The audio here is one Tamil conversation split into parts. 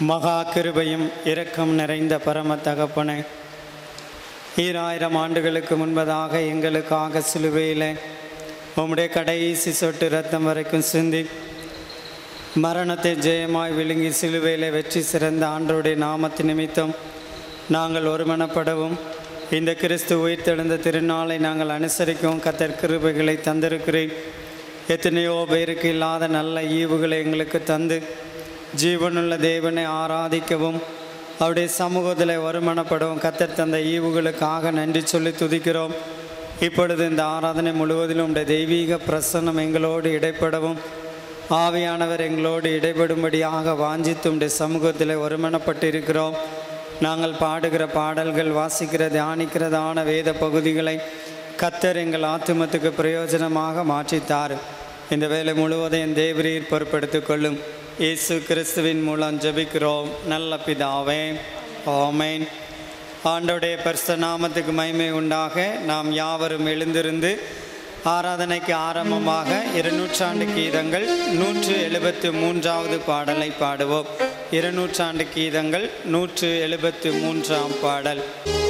மகா கிருபையும் இரக்கம் நிறைந்த பரம தகப்பனே ஈராயிரம் ஆண்டுகளுக்கு முன்பதாக எங்களுக்காக சிலுவையில் உம்முடைய கடைசி சொட்டு ரத்தம் வரைக்கும் சிந்தி மரணத்தை ஜெயமாய் விழுங்கி சிலுவையில் வெற்றி சிறந்த ஆண்டருடைய நாமத்து நிமித்தம் நாங்கள் ஒருமனப்படவும் இந்த கிறிஸ்து உயிர்த்தெழுந்த திருநாளை நாங்கள் அனுசரிக்கவும் கத்தர் கிருபைகளை தந்திருக்கிறேன் எத்தனையோ பேருக்கு இல்லாத நல்ல ஈவுகளை எங்களுக்கு தந்து ஜீவனுள்ள தேவனை ஆராதிக்கவும் அவருடைய சமூகத்தில் வருமானப்படவும் கத்தர் தந்த ஈவுகளுக்காக நன்றி சொல்லி துதிக்கிறோம் இப்பொழுது இந்த ஆராதனை முழுவதிலும் உடைய தெய்வீக பிரசன்னம் எங்களோடு இடைப்படவும் ஆவியானவர் எங்களோடு இடைபடும்படியாக வாஞ்சித்து உடைய சமூகத்தில் ஒருமனப்பட்டிருக்கிறோம் நாங்கள் பாடுகிற பாடல்கள் வாசிக்கிற தியானிக்கிறதான வேத பகுதிகளை கத்தர் எங்கள் ஆத்துமத்துக்கு பிரயோஜனமாக மாற்றித்தார் இந்த வேலை முழுவதையும் தேவரீர் பொறுப்படுத்திக் கொள்ளும் இயேசு கிறிஸ்துவின் மூலம் ஜெபிக்கிறோம் நல்ல பிதாவே ஆமேன் ஆண்டோடைய பரிசுத்த நாமத்துக்கு மகிமை உண்டாக நாம் யாவரும் எழுந்திருந்து ஆராதனைக்கு ஆரம்பமாக இருநூற்றாண்டு கீதங்கள் நூற்று எழுபத்து மூன்றாவது பாடலை பாடுவோம் இருநூற்றாண்டு கீதங்கள் நூற்று எழுபத்து மூன்றாம் பாடல்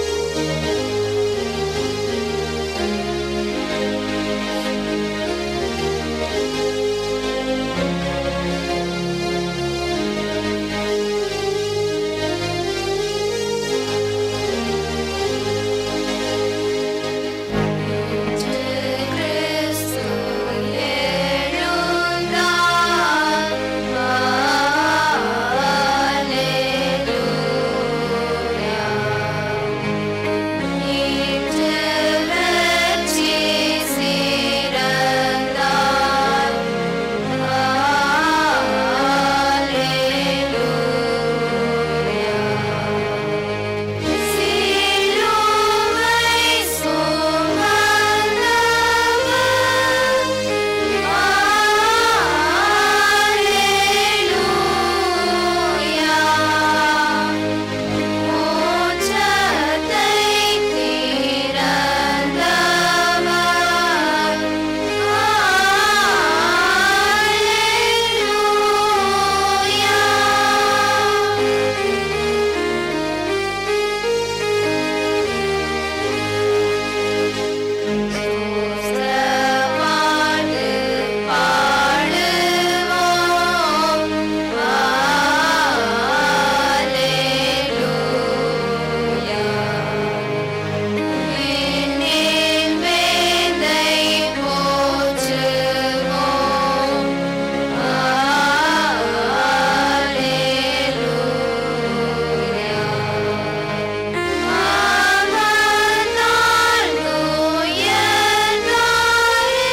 கிறிஸ்து எழுந்தார் அல்லேலூயா இன்று வெற்றி சிறந்தார் அல்லேலூயா சிலுவை சுமந்தவர் அல்லேலூயா மோட்சத்தை திறந்தவர் அல்லேலூயா பாடு பாடுவோம் அல்லேலூயா விண்ணின் வேந்தை போற்றுவோம் அல்லேலூயா அவனால் துயர்ந்தாரே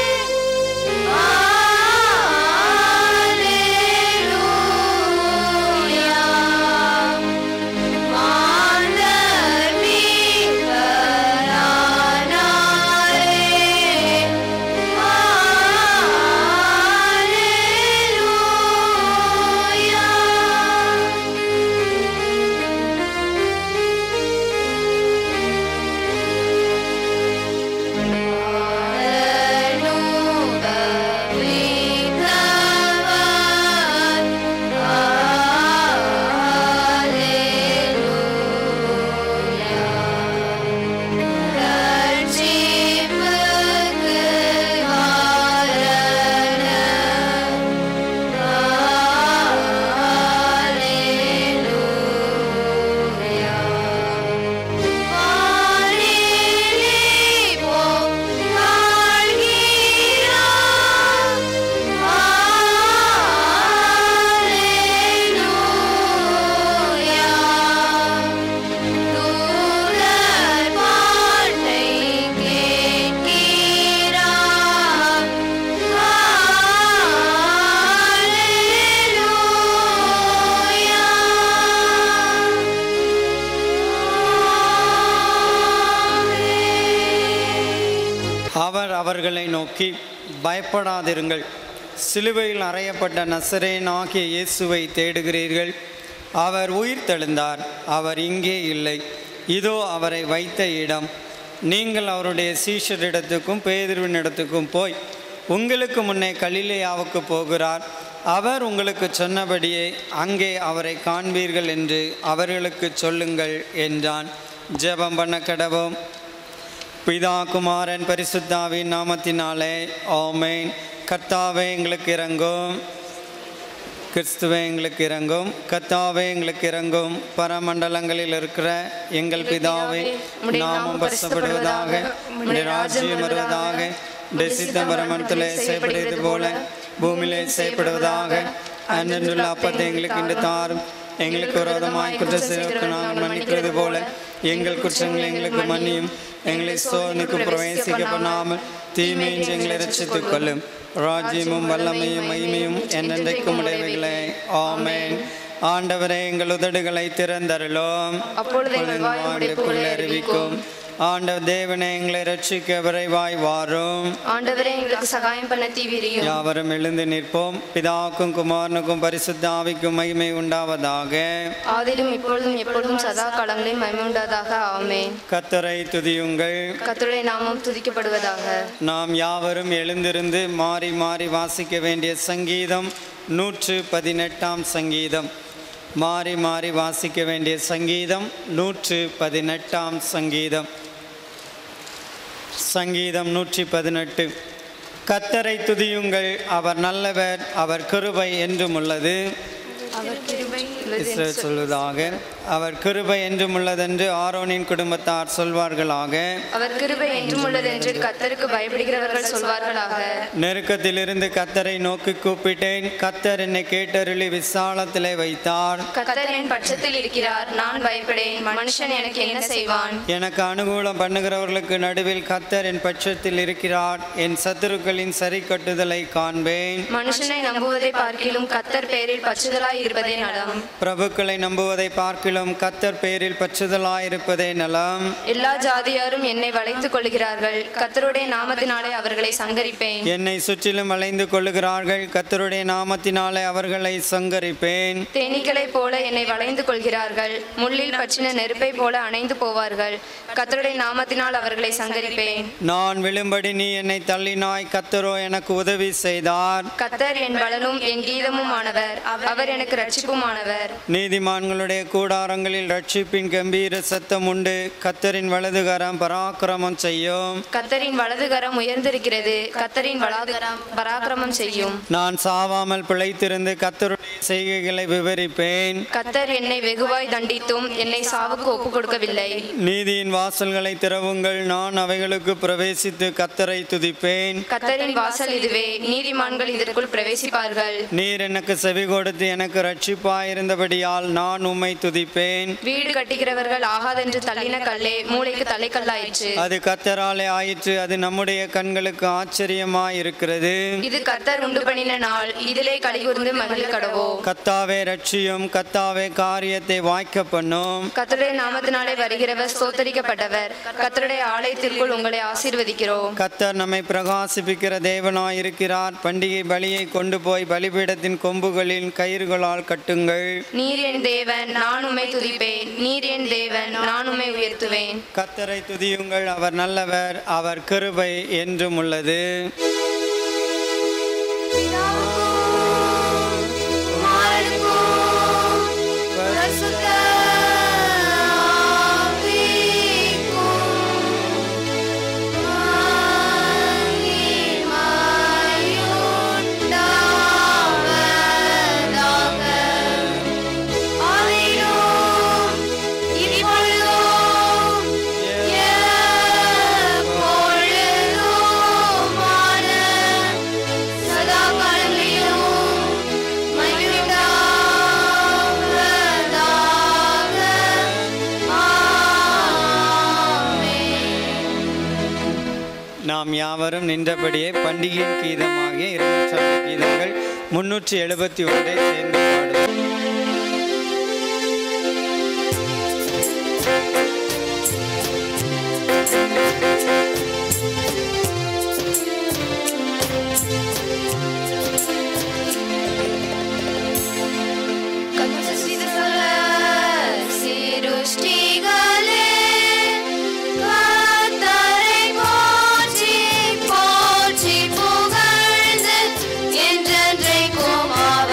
அல்லேலூயா மாந்தர் மீட்பரானாரே அல்லேலூயா அவர் அவர்களை நோக்கி பயப்படாதிருங்கள் சிலுவையில் அறையப்பட்ட நசரேன் ஆகிய இயேசுவை தேடுகிறீர்கள் அவர் உயிர் தெழுந்தார் அவர் இங்கே இல்லை இதோ அவரை வைத்த இடம் நீங்கள் அவருடைய சீஷரிடத்துக்கும் பேதுருவினிடத்துக்கும் போய் உங்களுக்கு முன்னே கலிலேயாவுக்கு போகிறார் அவர் உங்களுக்கு சொன்னபடியே அங்கே அவரை காண்பீர்கள் என்று அவர்களுக்கு சொல்லுங்கள் என்றான் ஜெபம் பண்ண கடவோம் பிதா குமாரன் பரிசுத்தாவின் நாமத்தினாலே ஆமென் கர்த்தாவே எங்களுக்கு இறங்கும் கிறிஸ்துவே எங்களுக்கு இறங்கும் கர்த்தாவே எங்களுக்கு இறங்கும் பரமண்டலங்களில் இருக்கிற எங்கள் பிதாவே நாமம் பரிசுப்படுவதாக உம்முடைய ராஜ்யம் வருவதாக உம்முடைய சித்தம் பரமண்டலே செய்யப்படுவது போல பூமியிலே செய்யப்படுவதாக அன்றன்றுள்ள அப்பத்தை எங்களுக்கு இன்று தாரும் எங்களுக்கு விரோதமாய் குற்ற செய்வதற்கு நாங்கள் மன்னிக்கிறது போல எங்கள் குற்றங்களை எங்களுக்கு மன்னியும் எங்களை சோதனைக்கு பிரவேசிக்க பண்ணாமல் தீமையின் எங்களை ரட்சித்துக் கொள்ளும் ராஜ்யமும் வல்லமையும் மகிமையும் என்றென்றைக்கும் உடையவைகளே ஆமென் ஆண்டவரே எங்கள் உதடுகளை திறந்தருளோம் அப்பொழுது எங்கள் வாய் உம்முடைய புகழை அறிவிக்கும். ஆண்டவர் தேவனை எங்களை ரட்சிக்க விரைவாய் வாரும் ஆண்டவரே எங்களுக்கு சகாயம் பண்ண தீவிரியும் யாவரும் எழுந்து நிற்போம் பிதாவுக்கும் குமாரனுக்கும் பரிசுத்த ஆவிக்கும் மகிமை உண்டாவதாக ஆதிலும் இப்பொழுதும் எப்பொழுதும் சதா காலங்களில் மயமுண்டாதாக ஆமென் கத்தரை துதியுங்கள் கர்த்தருடைய நாமம் துதிக்கப்படுவதாக நாம் யாவரும் எழுந்திருந்து மாறி மாறி வாசிக்க வேண்டிய சங்கீதம் நூற்று பதினெட்டாம் சங்கீதம் மாறி மாறி வாசிக்க வேண்டிய சங்கீதம் நூற்று பதினெட்டாம் சங்கீதம் சங்கீதம் நூற்றி பதினெட்டு கத்தரை துதியுங்கள் அவர் நல்லவர் அவர் கிருபை என்றும் உள்ளது அவர் கிருபை உள்ளது என்று இஸ்ரவேல் சொல்வதாக அவர் கிருபை என்றும் உள்ளதென்று ஆரோனின் குடும்பத்தார் சொல்வார்களாக அவர் கிருபை என்றும் உள்ளது என்று கர்த்தருக்கு பயப்படுகிறவர்கள் சொல்வார்களாக நெருக்கத்திலிருந்து கத்தரை நோக்கி கூப்பிட்டேன் கத்தர் என்னை கேட்டருளி விசாலத்திலே வைத்தார் கர்த்தர் என் பட்சத்தில் இருக்கிறார் நான் பயப்படேன் மனுஷன் எனக்கு என்ன செய்வான் எனக்கு அனுகூலம் பண்ணுகிறவர்களுக்கு நடுவில் கத்தர் என் பட்சத்தில் இருக்கிறார் என் சத்துருக்களின் சரி கட்டுதலை காண்பேன் மனுஷனை நம்புவதை பார்க்கிலும் கர்த்தர் பேரில் பச்சுதலாய் இருப்பதே நலம் பிரபுக்களை நம்புவதை பார்க்கிலும் கத்தர் பேரில் பற்றுதலாயிருப்பதே நலம் எல்லா ஜாதியாரும் என்னை வளைத்துக் கொள்கிறார்கள் கர்த்தருடைய நாமத்தினாலே அவர்களை சங்கரிப்பேன் என்னை சுற்றிலும் அலைந்து கொள்ளுகிறார்கள் கத்தருடைய நாமத்தினாலே அவர்களை சங்கரிப்பேன் தேனீக்களைப் போல என்னை வளைந்து கொள்கிறார்கள் முள்ளில் பற்றின நெருப்பை போல அணைந்து போவார்கள் கர்த்தருடைய நாமத்தினால் அவர்களை சங்கரிப்பேன் நான் விழும்படி நீ என்னை தள்ளினாய் கத்தரோ எனக்கு உதவி செய்தார் கர்த்தர் என் பலனும் என் கீதமும் ஆனவர் அவர் எனக்கு ரட்சிப்புமானவர் நீதிமான்களுடைய கூடாரங்களில் ரட்சிப்பின் கம்பீர சத்தம் உண்டு கத்தரின் வலதுகரம் பராக்கிரமம் செய்யும் கர்த்தரின் வலது கரம் உயர்ந்திருக்கிறது கர்த்தரின் வலது கரம் பராக்கிரமம் செய்யும் நான் சாவாமல் பிழைத்திருந்து கத்தருடைய செய்கைகளை விவரிப்பேன் கர்த்தர் என்னை வெகுவாய் தண்டித்தும் என்னை சாவுக்கு ஒப்புக் கொடுக்கவில்லை நீதியின் வாசல்களை திறவுங்கள் நான் அவைகளுக்கு பிரவேசித்து கத்தரை துதிப்பேன் கர்த்தரின் வாசல் இதுவே நீதிமான்கள் இதற்குள் பிரவேசிப்பார்கள் நீர் எனக்கு செவி கொடுத்து எனக்கு ரட்சிப்பாயிருந்தபடியால் நான் உம்மை துதிப்பேன் வீடு கட்டுகிறவர்கள் ஆகாதென்று தள்ளின கல்லே மூளைக்கு தலைக்கல்லாயிற்று அது கத்தராலே ஆயிற்று அது நம்முடைய கண்களுக்கு ஆச்சரியமாயிருக்கிறது இது கர்த்தர் உண்டு பண்ணின நாள் இதிலே கலிகூர்ந்து மகிழ் கடவோ கத்தாவே ரட்சியும் கத்தாவே காரியத்தை வாய்க்க பண்ணும் கர்த்தருடைய நாமத்தினாலே வருகிறவர் ஸ்தோத்தரிக்கப்பட்டவர் கர்த்தருடைய ஆலயத்திற்குள் உங்களை ஆசீர்வதிக்கிறோம் கத்தர் நம்மை பிரகாசிப்பிக்கிற தேவனாயிருக்கிறார் பண்டிகை பலியை கொண்டு போய் பலிபீடத்தின் கொம்புகளில் கயிறுகளால் கட்டுங்கள் நீர் என் தேவன் நான் உம்மை துதிப்பேன் நீர் என் தேவன் நான் உம்மை உயர்த்துவேன் கத்தரை துதியுங்கள் அவர் நல்லவர் அவர் கிருபை என்றும் உள்ளது சதா காலங்களிலும் மகிழ்வுண்டாவதாக. ஆமென். நாம் யாவரும் நின்றபடியே பண்டிகையின் கீதமாகிய இருநூற்றி கீதங்கள் முன்னூற்றி எழுபத்தி ஒன்றை சேர்ந்து பாடுவோம் கத்தசிதல சிருஷ்டிகளே கர்த்தரை போற்றி போற்றி புகழ்ந்து என்றென்றைக்கும்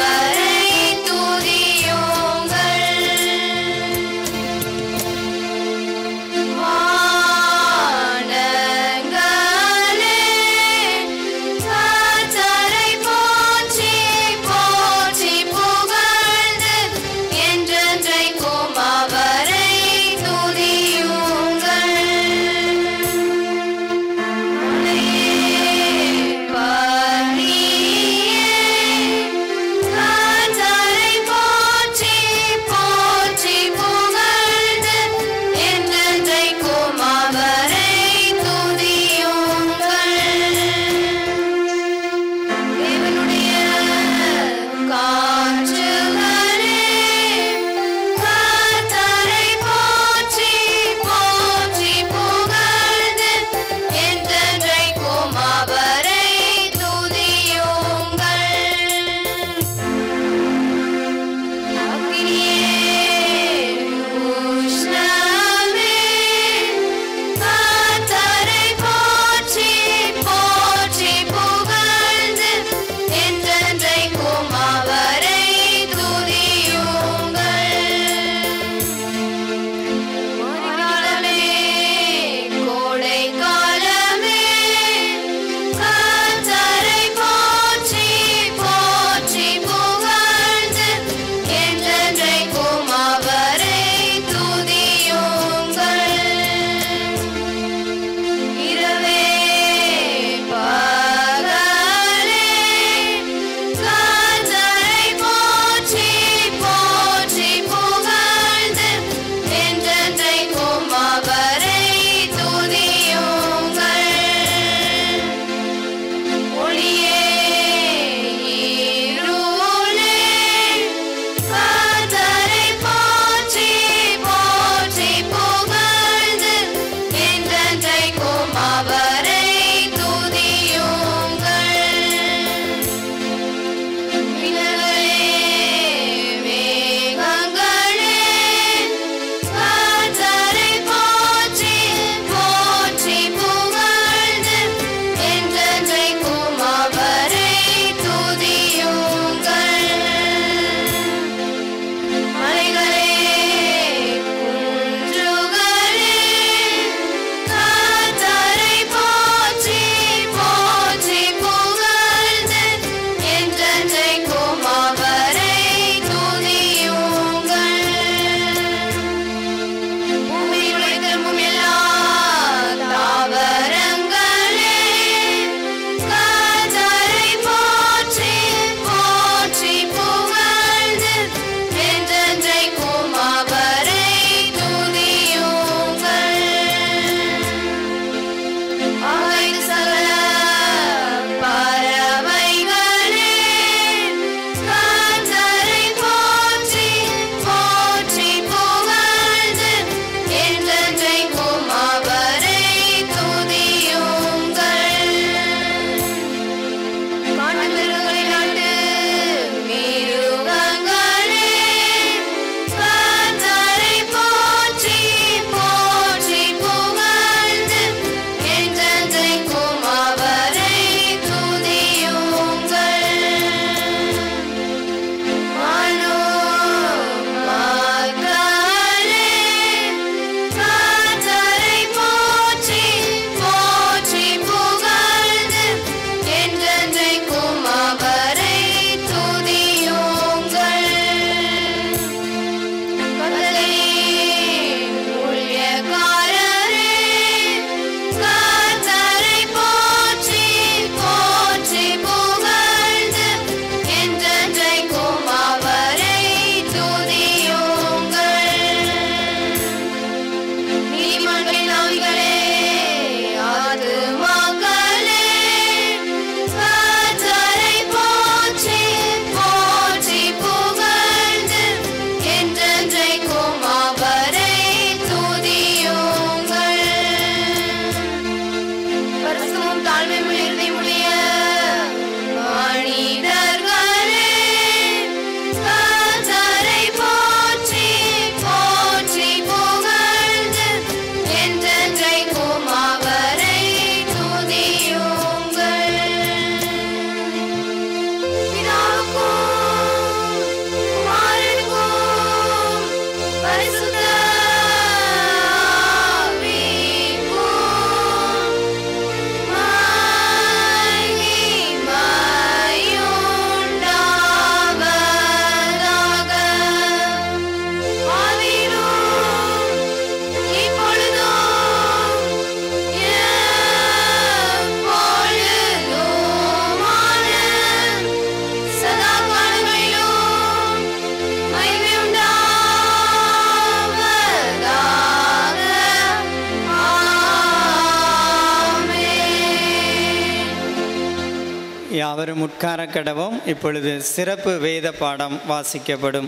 யாவரும் உட்கார கடவும் இப்பொழுது சிறப்பு வேத பாடம் வாசிக்கப்படும்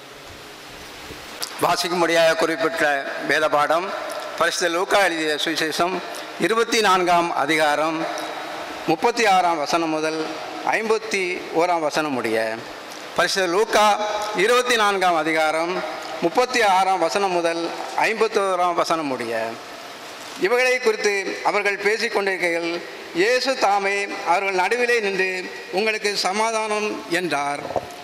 வாசிக்கும்படியாக குறிப்பிட்ட வேத பாடம் பரிசுத்த லூக்கா எழுதிய சுவிசேஷம் இருபத்தி நான்காம் அதிகாரம் முப்பத்தி ஆறாம் வசனம் முதல் ஐம்பத்தி ஓராம் வசனம் முடிய பரிசுத்த லூக்கா இருபத்தி நான்காம் அதிகாரம் முப்பத்தி ஆறாம் வசனம் முதல் ஐம்பத்தோராம் வசனம் முடிய இவைகளை குறித்து அவர்கள் பேசிக் கொண்டிருக்கையில் இயேசு தாமே அவர்கள் நடுவிலே நின்று உங்களுக்கு சமாதானம் என்றார்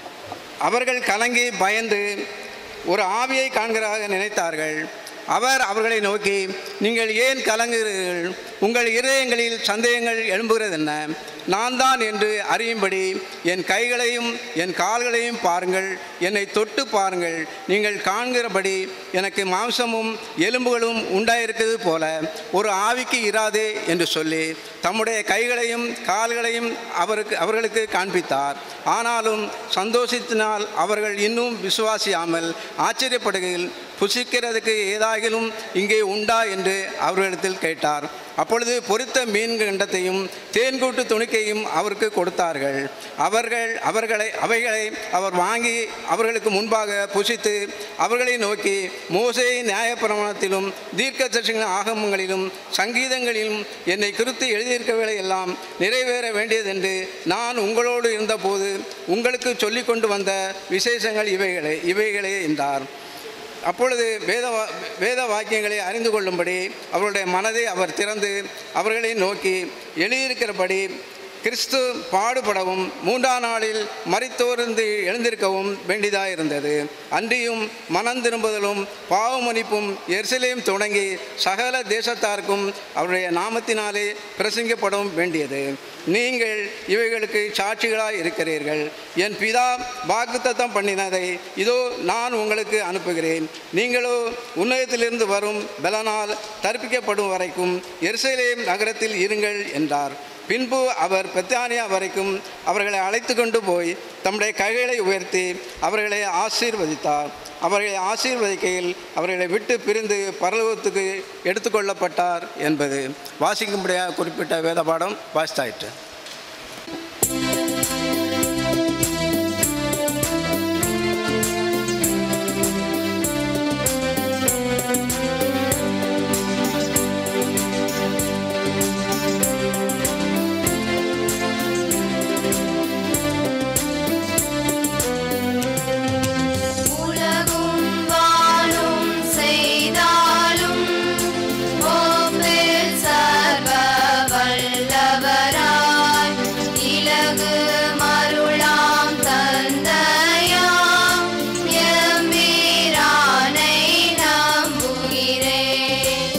அவர்கள் கலங்கி பயந்து ஒரு ஆவியை காண்கிறதாக நினைத்தார்கள் அவர் அவர்களை நோக்கி நீங்கள் ஏன் கலங்குகிறீர்கள் உங்கள் இருதயங்களில் சந்தேகங்கள் எழும்புகிறது என்ன நான் தான் என்று அறியும்படி என் கைகளையும் என் கால்களையும் பாருங்கள் என்னை தொட்டு பாருங்கள் நீங்கள் காண்கிறபடி எனக்கு மாംசமும் எலும்புகளும் உண்டாயிருக்கிறது போல ஒரு ஆவிக்கு இராதே என்று சொல்லி தம்முடைய கைகளையும் கால்களையும் அவருக்கு அவர்களுக்கு காண்பித்தார் ஆனாலும் சந்தோஷத்தினால் அவர்கள் இன்னும் விசுவாசியாமல் ஆச்சரியப்படுகையில் புசிக்கிறதுக்கு ஏதாகிலும் இங்கே உண்டா என்று அவர்களிடத்தில் கேட்டார் அப்பொழுது பொரித்த மீன் கண்டத்தையும் தேன்கூட்டு துணிக்கையும் அவருக்கு கொடுத்தார்கள் அவர்கள் அவர்களை அவைகளை அவர் வாங்கி அவர்களுக்கு முன்பாக புசித்து அவர்களை நோக்கி மோசே நியாயப்பிரமாணத்திலும் தீர்க்க ஆகமங்களிலும் சங்கீதங்களிலும் என்னை குறித்து எழுதியிருக்கவைகளை எல்லாம் நிறைவேற வேண்டியதென்று நான் உங்களோடு இருந்தபோது உங்களுக்கு சொல்லிக் கொண்டு வந்த விசேஷங்கள் இவைகளே இவைகளே என்றார் அப்பொழுது வேத வா- வேத வாக்கியங்களை அறிந்து கொள்ளும்படி அவருடைய மனதை அவர் திறந்து அவர்களை நோக்கி எழுதியிருக்கிறபடி கிறிஸ்து பாடுபடவும் மூன்றாம் நாளில் மறித்தோர்ந்து எழுந்திருக்கவும் வேண்டியதாக இருந்தது அன்றியும் மனம் திரும்புதலும் பாவமன்னிப்பும் எருசலேம் தொடங்கி சகல தேசத்தாருக்கும் அவருடைய நாமத்தினாலே பிரசங்கிக்கப்படவும் வேண்டியது நீங்கள் இவைகளுக்கு சாட்சிகளாய் இருக்கிறீர்கள் என் பிதா வாக்குத்தத்தம் பண்ணினதை இதோ நான் உங்களுக்கு அனுப்புகிறேன் நீங்களோ உன்னதத்திலிருந்து வரும் பலனால் தற்பிக்கப்படும் வரைக்கும் எருசலேம் நகரத்தில் இருங்கள் என்றார் பின்பு அவர் பெத்தானியா வரைக்கும் அவர்களை அழைத்து கொண்டு போய் தம்முடைய கைகளை உயர்த்தி அவர்களை ஆசீர்வதித்தார் அவர்களை ஆசீர்வதிக்கையில் அவர்களை விட்டு பிரிந்து பரலோகத்துக்கு எடுத்துக்கொள்ளப்பட்டார் என்பது வாசிக்கும்படியாக குறிப்பிட்ட வேத பாடம் வாசித்தாயிற்று உலகும் வாழும் செய்தாலும் ஓப்பில் சர்வ வல்லவராய் இலகு மருளாம் தந்தையாம் எம்பீரானை நம்புகிறேன்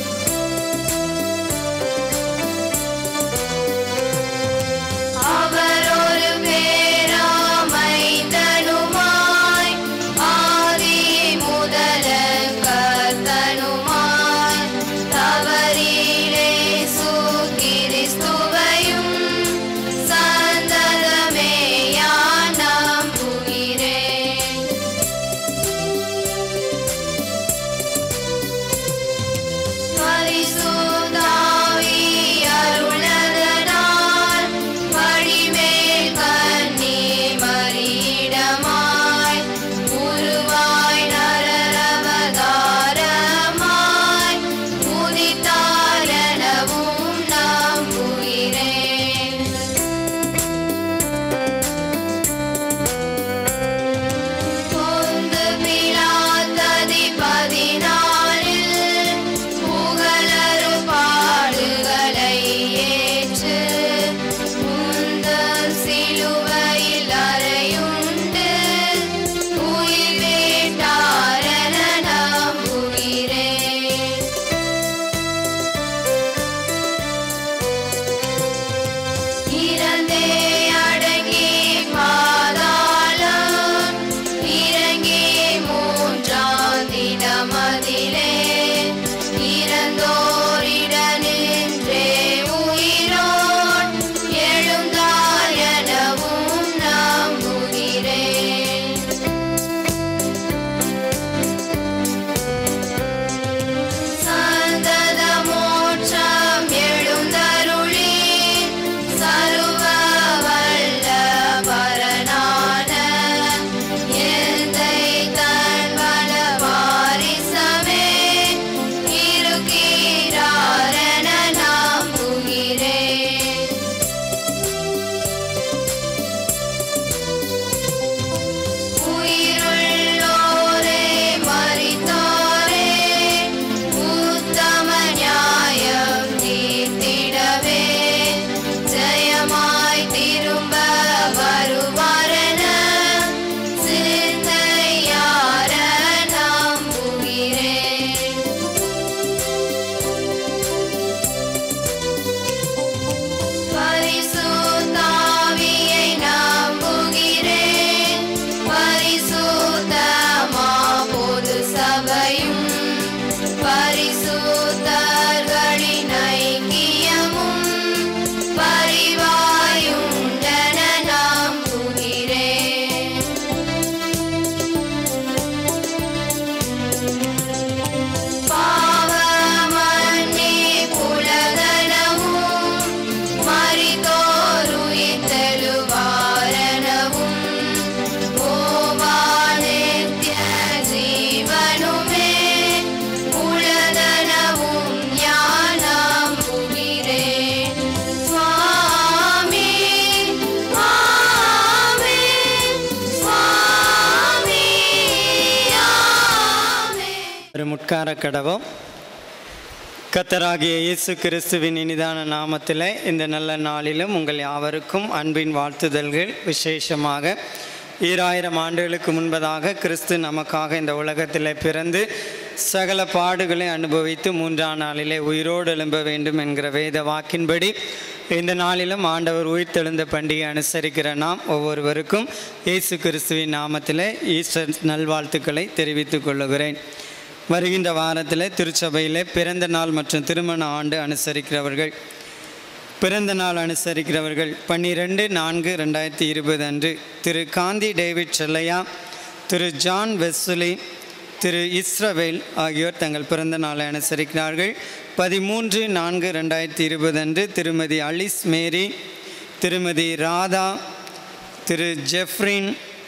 அவர் ஒரு பேராமைந்தனுமாய் ஆதி முதல கர்த்தனுமாய் தவறிலே சுகிறிஸ்துவையும் சந்ததமே யான் நம்புகிறேன் பரிசுத்தாவி அருளதனால் வழிமேல் கன்னி மறியிடமாய் உருவாய் நரரவதாரமாய் உதித்தாரெனவும் நம்புகிறேன் பொந்து பிலாத்ததி பதினாலில் புகழரு பாடுகளை ஏற்று முந்தன் சிலுவையில் அறையுண்டு உயிர் வேட்டாரென நம்புகிறேன் இறந்தே அடங்கி பாதாளம் இறங்கி மூன்றாம் தினமதிலே இறந்தோரிட நின்றே உயிரோன் எழுந்தார் எனவும் நம்புகிறேன் சந்தத மோட்சம் எழுந்தருளி சர்வ உட்கார கடவோம் கத்தராகிய இயேசு கிறிஸ்துவின் இனிதான நாமத்தில் இந்த நல்ல நாளிலும் உங்கள் யாவருக்கும் அன்பின் வாழ்த்துதல்கள் விசேஷமாக ஈராயிரம் ஆண்டுகளுக்கு முன்பதாக கிறிஸ்து நமக்காக இந்த உலகத்தில் பிறந்து சகல பாடுகளை அனுபவித்து மூன்றாம் நாளிலே உயிரோடு எழும்ப வேண்டும் என்கிற வேத வாக்கின்படி இந்த நாளிலும் ஆண்டவர் உயிர்த்தெழுந்த பண்டிகை அனுசரிக்கிற நாம் ஒவ்வொருவருக்கும் இயேசு கிறிஸ்துவின் நாமத்தில் ஈஸ்டர் நல்வாழ்த்துக்களை தெரிவித்துக் கொள்ளுகிறேன் வருகின்ற வாரத்தில் திருச்சபையில் பிறந்த நாள் மற்றும் திருமண ஆண்டு அனுசரிக்கிறவர்கள் பிறந்த நாள் அனுசரிக்கிறவர்கள் பன்னிரெண்டு நான்கு ரெண்டாயிரத்தி இருபது அன்று Thiru Gandhi David Chellaiah Thiru John Wesley Thiru Israel ஆகியோர் தங்கள் பிறந்த நாளை அனுசரிக்கிறார்கள் பதிமூன்று நான்கு ரெண்டாயிரத்தி இருபது அன்று திருமதி Alice Mary Thirumathi Radha Thiru Jeffrin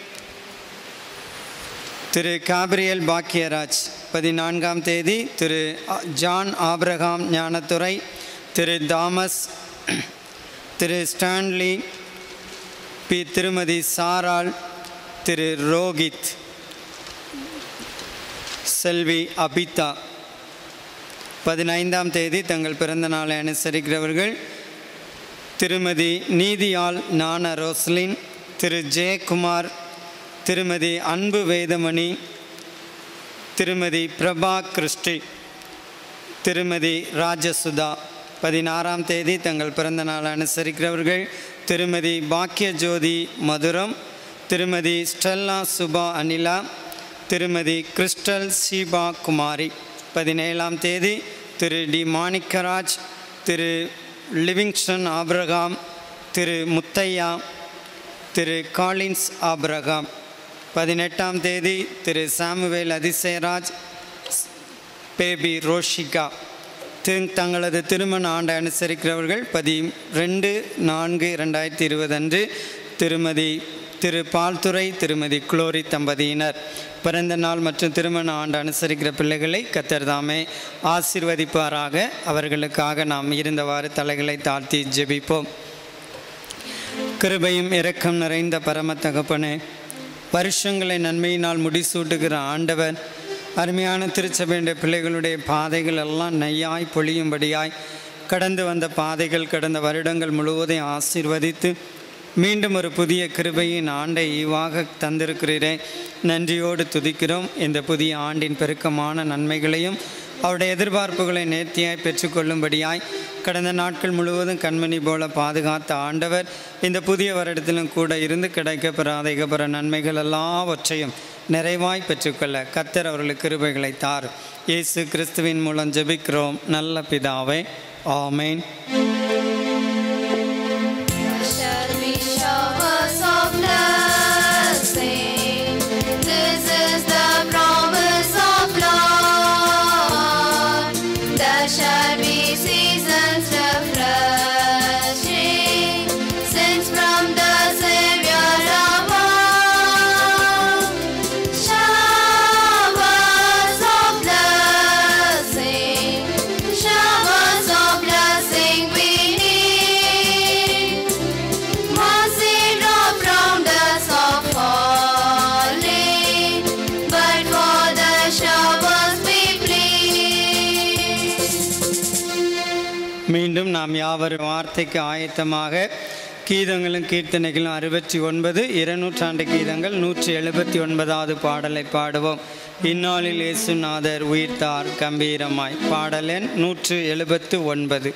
Thiru Gabriel Bhagyaraj பதினான்காம் தேதி திரு அ- John Abraham Gnanathurai Thiru Thomas Thiru Stanley B Thirumathi Saral திரு ரோகித் செல்வி அபிதா பதினைந்தாம் தேதி தங்கள் பிறந்த நாளை அனுசரிக்கிறவர்கள் திருமதி நீதியாள் ஞான ரோஸ்லின் திரு ஜெயக்குமார் திருமதி அன்பு வேதமணி திருமதி பிரபா கிருஷ்டி திருமதி ராஜசுதா பதினாறாம் தேதி தங்கள் பிறந்த நாள் அனுசரிக்கிறவர்கள் திருமதி பாக்கிய ஜோதி மதுரம் திருமதி ஸ்டெல்லா சுபா அனிலா திருமதி கிறிஸ்டல் சீபா குமாரி பதினேழாம் தேதி Thiru D Manickaraj Thiru Livingston Abraham Thiru Muthiah Thiru Collins Abraham பதினெட்டாம் தேதி திரு சாமுவேல் அதிசயராஜ் பேபி ரோஷிகா திரு தங்களது திருமண ஆண்டை அனுசரிக்கிறவர்கள் பதி ரெண்டு நான்கு ரெண்டாயிரத்தி இருபது அன்று திருமதி திரு பால்துறை திருமதி குளோரி தம்பதியினர் பிறந்த நாள் மற்றும் திருமண ஆண்டு அனுசரிக்கிற பிள்ளைகளை கத்தர் தாமே ஆசீர்வதிப்பாராக அவர்களுக்காக நாம் இருந்தவாறு தலைகளை தாழ்த்தி ஜெபிப்போம் கிருபையும் இரக்கம் நிறைந்த பரம தகப்பனே வருஷங்களை நன்மையினால் முடிசூட்டுகிற ஆண்டவர் அருமையான திருச்சபையுடைய பிள்ளைகளுடைய பாதைகள் எல்லாம் நெய்யாய் பொழியும்படியாய் கடந்து வந்த பாதைகள் கடந்த வருடங்கள் முழுவதையும் ஆசீர்வதித்து மீண்டும் ஒரு புதிய கிருபையின் ஆண்டை ஈவாக தந்திருக்கிறீரே நன்றியோடு துதிக்கிறோம் இந்த புதிய ஆண்டின் பெருக்கமான நன்மைகளையும் அவருடைய எதிர்பார்ப்புகளை நேர்த்தியாய் பெற்றுக்கொள்ளும்படியாய் கடந்த நாட்கள் முழுவதும் கண்மணி போல பாதுகாத்த ஆண்டவர் இந்த புதிய வருடத்திலும் கூட இருந்து கிடைக்கப்பெறாத இகப்பெற நன்மைகள் எல்லாவற்றையும் நிறைவாய் பெற்றுக்கொள்ள கத்தர் அவர்களுக்கு கிருபைகளை தார் இயேசு கிறிஸ்துவின் மூலம் ஜெபிக்கிறோம் நல்ல பிதாவே ஆமேன் shall be showers of blessing. This is the promise of Lord. There shall be seasons refreshing, since from the Savior above. Showers of blessing, showers of blessing we need. Mercy drop round us are falling, but for the showers we plead. மீண்டும் நாம் யாவரும் வார்த்தைக்கு ஆயத்தமாக கீதங்களும் கீர்த்தனைகளும் அறுபத்தி ஒன்பது இருநூற்றாண்டு கீதங்கள் நூற்றி எழுபத்தி ஒன்பதாவது பாடலை பாடுவோம் இந்நாளில் இயேசுநாதர் உயிர்த்தார் கம்பீரமாய் பாடல் எண் நூற்று எழுபத்து ஒன்பது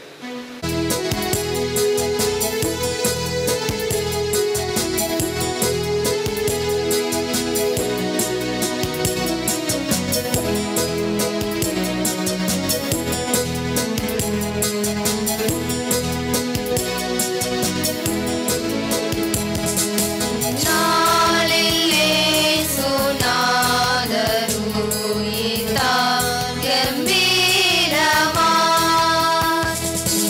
நாளிலே சுனாதருயிதா கம்பீரமாய்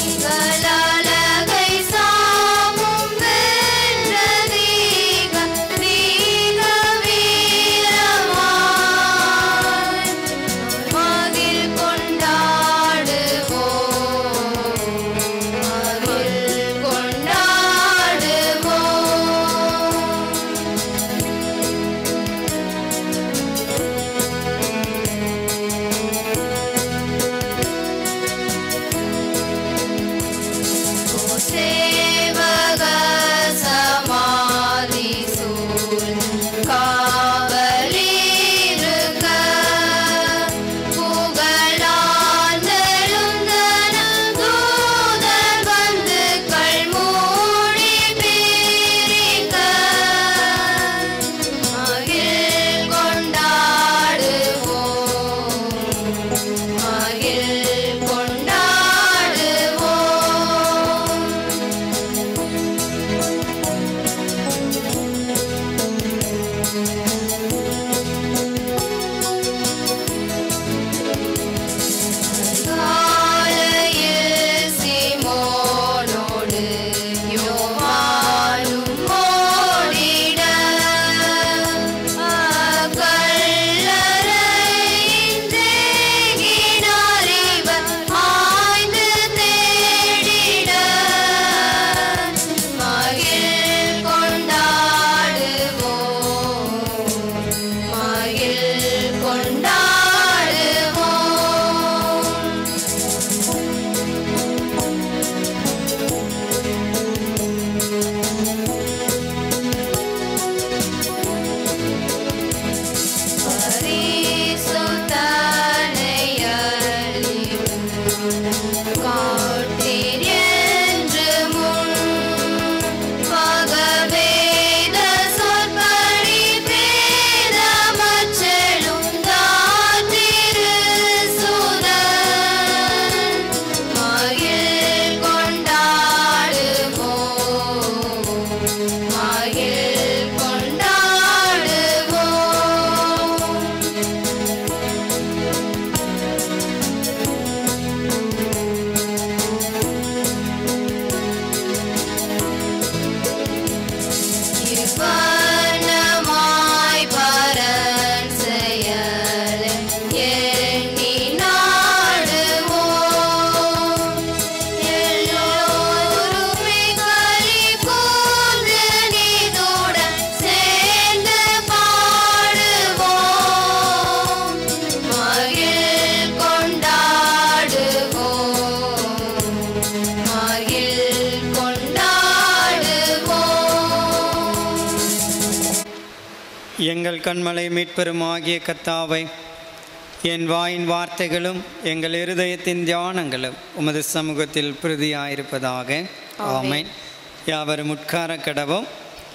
எங்கள் கண்மலை மீட்பெருமாகிய கத்தாவை என் வாயின் வார்த்தைகளும் எங்கள் இருதயத்தின் தியானங்களும் உமது சமூகத்தில் பிரதியாயிருப்பதாக ஆமென் யாவரும் உட்கார கடவும்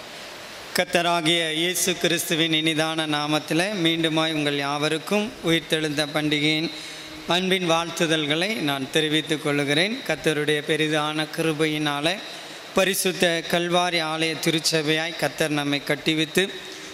கத்தராகிய இயேசு கிறிஸ்துவின் இனிதான நாமத்தில் மீண்டுமாய் உங்கள் யாவருக்கும் உயிர்த்தெழுந்த பண்டிகையின் அன்பின் வாழ்த்துதல்களை நான் தெரிவித்துக் கொள்கிறேன் கத்தருடைய பெரிதான கிருபையினால பரிசுத்த கல்வாரி ஆலய திருச்சபையாய் கத்தர் நம்மை கட்டிவித்து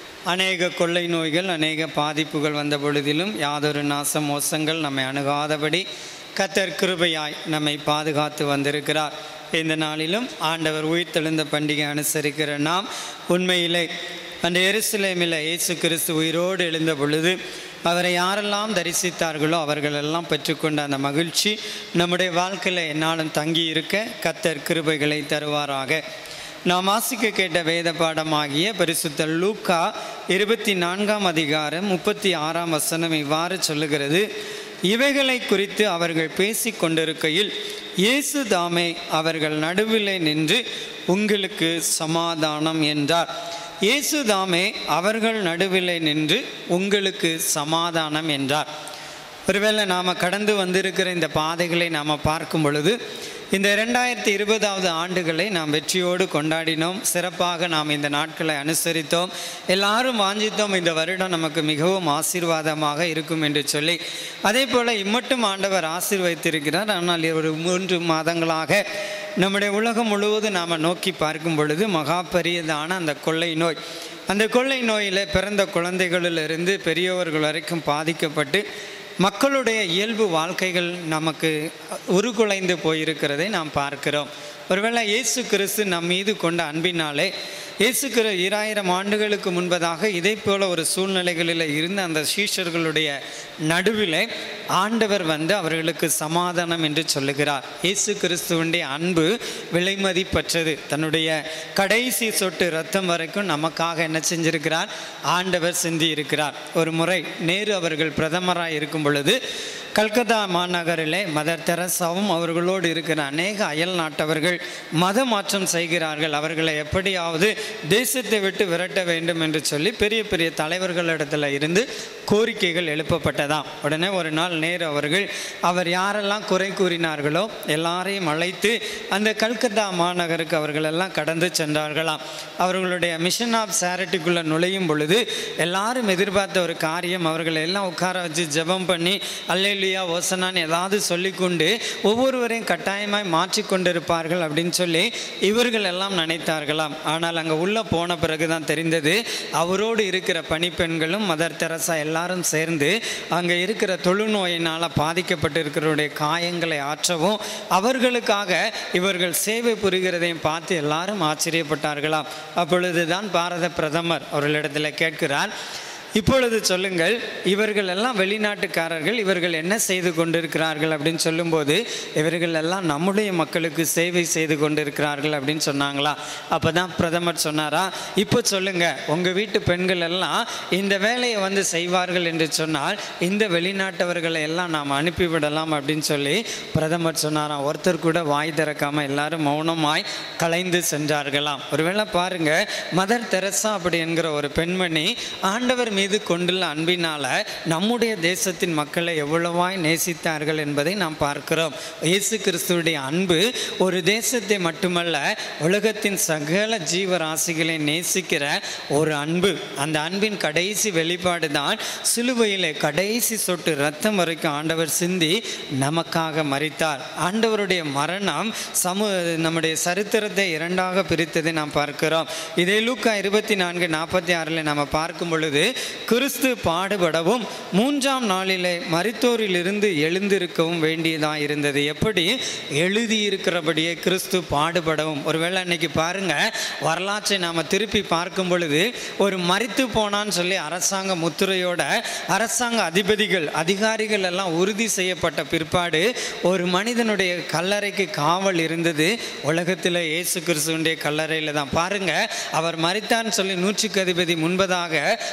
அநேக கொள்ளை நோய்கள் அநேக பாதிப்புகள் வந்த பொழுதிலும் யாதொரு நாச மோசங்கள் நம்மை அணுகாதபடி கத்தர் கிருபையாய் நம்மை பாதுகாத்து வந்திருக்கிறார் இந்த நாளிலும் ஆண்டவர் உயிர்த்தெழுந்த பண்டிகை அனுசரிக்கிற நாம் உண்மையிலே அந்த எருசலேமில் இயேசு கிறிஸ்து உயிரோடு எழுந்த பொழுது அவரை யாரெல்லாம் தரிசித்தார்களோ அவர்களெல்லாம் பெற்றுக்கொண்ட அந்த மகிழ்ச்சி நம்முடைய வாழ்க்கையில் என்னாலும் தங்கி இருக்க கத்தர் கிருபைகளை தருவாராக நாம் வாசிக்க கேட்ட வேத பாடமாகிய பரிசுத்த லூக்கா இருபத்தி நான்காம் அதிகாரம் முப்பத்தி ஆறாம் வசனம் இவ்வாறு சொல்லுகிறது இவைகளை குறித்து அவர்கள் பேசி கொண்டிருக்கையில் இயேசு தாமே அவர்கள் நடுவிலே நின்று உங்களுக்கு சமாதானம் என்றார் இயேசு தாமே அவர்கள் நடுவிலே நின்று உங்களுக்கு சமாதானம் என்றார் ஒருவேளை நாம் கடந்து வந்திருக்கிற இந்த பாதைகளை நாம் பார்க்கும் பொழுது இந்த இரண்டாயிரத்தி இருபதாவது ஆண்டுகளை நாம் வெற்றியோடு கொண்டாடினோம் சிறப்பாக நாம் இந்த நாட்களை அனுசரித்தோம் எல்லாரும் வாஞ்சித்தோம் இந்த வருடம் நமக்கு மிகவும் ஆசீர்வாதமாக இருக்கும் என்று சொல்லி அதே போல் இம்மட்டும் ஆண்டவர் ஆசீர்வதித்திருக்கிறார் ஆனால் ஒரு மூன்று மாதங்களாக நம்முடைய உலகம் முழுவதும் நாம் நோக்கி பார்க்கும் பொழுது மகா பெரியதான அந்த கொள்ளை நோய் அந்த கொள்ளை நோயில் பிறந்த குழந்தைகளிலிருந்து பெரியவர்கள் வரைக்கும் பாதிக்கப்பட்டு மக்களுடைய இயல்பு வாழ்க்கைகள் நமக்கு உருகுலைந்து போயிருக்கிறதை நாம் பார்க்கிறோம் ஒருவேளை இயேசு கிறிஸ்து நம் மீது கொண்ட அன்பினாலே இயேசு கிரு இராயிரம் ஆண்டுகளுக்கு முன்பதாக இதே போல ஒரு சூழ்நிலைகளில் இருந்த அந்த சீஷர்களுடைய நடுவில் ஆண்டவர் வந்து அவர்களுக்கு சமாதானம் என்று சொல்லுகிறார் இயேசு கிறிஸ்துவனுடைய அன்பு விலைமதிப்பற்றது தன்னுடைய கடைசி சொட்டு ரத்தம் வரைக்கும் நமக்காக என்ன செஞ்சிருக்கிறார் ஆண்டவர் சிந்தி இருக்கிறார் ஒரு முறை நேரு அவர்கள் பிரதமராக இருக்கும் பொழுது கல்கத்தா மாநகரிலே மதர் தெரசாவும் அவர்களோடு இருக்கிற அநேக அயல் நாட்டவர்கள் மத மாற்றம் செய்கிறார்கள் அவர்களை எப்படியாவது தேசத்தை விட்டு விரட்ட வேண்டும் என்று சொல்லி பெரிய பெரிய தலைவர்களிடத்தில் இருந்து கோரிக்கைகள் எழுப்பப்பட்டதாம் உடனே ஒரு நாள் நேரு அவர்கள் அவர் யாரெல்லாம் குறை கூறினார்களோ எல்லாரையும் அழைத்து அந்த கல்கத்தா மாநகருக்கு அவர்களெல்லாம் கடந்து சென்றார்களாம் அவர்களுடைய மிஷன் ஆஃப் சேரிட்டிக்குள்ளே நுழையும் பொழுது எல்லாரும் எதிர்பார்த்த ஒரு காரியம் அவர்களை எல்லாம் உட்கார வச்சு ஜெபம் பண்ணி அல்லேலியா ஓசனான்னு ஏதாவது சொல்லிக்கொண்டு ஒவ்வொருவரையும் கட்டாயமாய் மாற்றி கொண்டிருப்பார்கள் அப்படின்னு சொல்லி இவர்கள் எல்லாம் நினைத்தார்களாம் ஆனால் அங்கே உள்ளே போன பிறகு தான் தெரிந்தது அவரோடு இருக்கிற பணிப்பெண்களும் மதர் தெரசா எல்லாரும் சேர்ந்து அங்கே இருக்கிற தொழுநோயினால் பாதிக்கப்பட்டிருக்கிறவருடைய காயங்களை ஆற்றவும் அவர்களுக்காக இவர்கள் சேவை புரிகிறதையும் பார்த்து எல்லாரும் ஆச்சரியப்பட்டார்களாம் அப்பொழுதுதான் பாரத பிரதமர் அவர்களிடத்தில் கேட்கிறார் இப்பொழுது சொல்லுங்கள் இவர்கள் எல்லாம் வெளிநாட்டுக்காரர்கள் இவர்கள் என்ன செய்து கொண்டிருக்கிறார்கள் அப்படின்னு சொல்லும்போது இவர்கள் எல்லாம் நம்முடைய மக்களுக்கு சேவை செய்து கொண்டிருக்கிறார்கள் அப்படின்னு சொன்னாங்களா அப்போ தான் பிரதமர் சொன்னாரா இப்போ சொல்லுங்க உங்கள் வீட்டு பெண்கள் எல்லாம் இந்த வேலையை வந்து செய்வார்கள் என்று சொன்னால் இந்த வெளிநாட்டவர்களை எல்லாம் நாம் அனுப்பிவிடலாம் அப்படின்னு சொல்லி பிரதமர் சொன்னாராம் ஒருத்தர் கூட வாய் திறக்காம எல்லாரும் மௌனமாய் கலைந்து சென்றார்களாம் ஒருவேளை பாருங்க மதர் தெரசா அப்படி என்கிற ஒரு பெண்மணி ஆண்டவர் மீது கொண்டுள்ள அன்பினால நம்முடைய தேசத்தின் மக்களை எவ்வளவாய் நேசித்தார்கள் என்பதை நாம் பார்க்கிறோம் இயேசு கிறிஸ்துவுடைய அன்பு ஒரு தேசத்தை மட்டுமல்ல உலகத்தின் சகல ஜீவராசிகளை நேசிக்கிற ஒரு அன்பு அந்த அன்பின் கடைசி வெளிப்பாடு தான் சிலுவையிலே கடைசி சொட்டு ரத்தம் வரைக்கும் ஆண்டவர் சிந்தி நமக்காக மறித்தார் ஆண்டவருடைய மரணம் சமு நம்முடைய சரித்திரத்தை இரண்டாக பிரித்ததை நாம் பார்க்கிறோம் இதே லூக்கா இருபத்தி நான்கு நாற்பத்தி ஆறில் நம்ம பார்க்கும் பொழுது கிறிஸ்து பாடுபடவும் மூன்றாம் நாளிலே மரித்தோரிலிருந்து எழுந்திருக்கவும் வேண்டியதாக இருந்தது எப்படி எழுதியிருக்கிறபடியே கிறிஸ்து பாடுபடவும் ஒருவேளை அன்னைக்கு பாருங்க வரலாற்றை நாம் திருப்பி பார்க்கும் பொழுது ஒரு மரித்து போனான்னு சொல்லி அரசாங்க முத்திரையோட அரசாங்க அதிபதிகள் அதிகாரிகள் எல்லாம் உறுதி செய்யப்பட்ட பிற்பாடு ஒரு மனிதனுடைய கல்லறைக்கு காவல் இருந்தது உலகத்தில் இயேசு கிறிஸ்துவனுடைய கல்லறையில் தான் பாருங்க அவர் மரித்தான்னு சொல்லி நூற்றுக்கு அதிபதி முன்பதாக போர்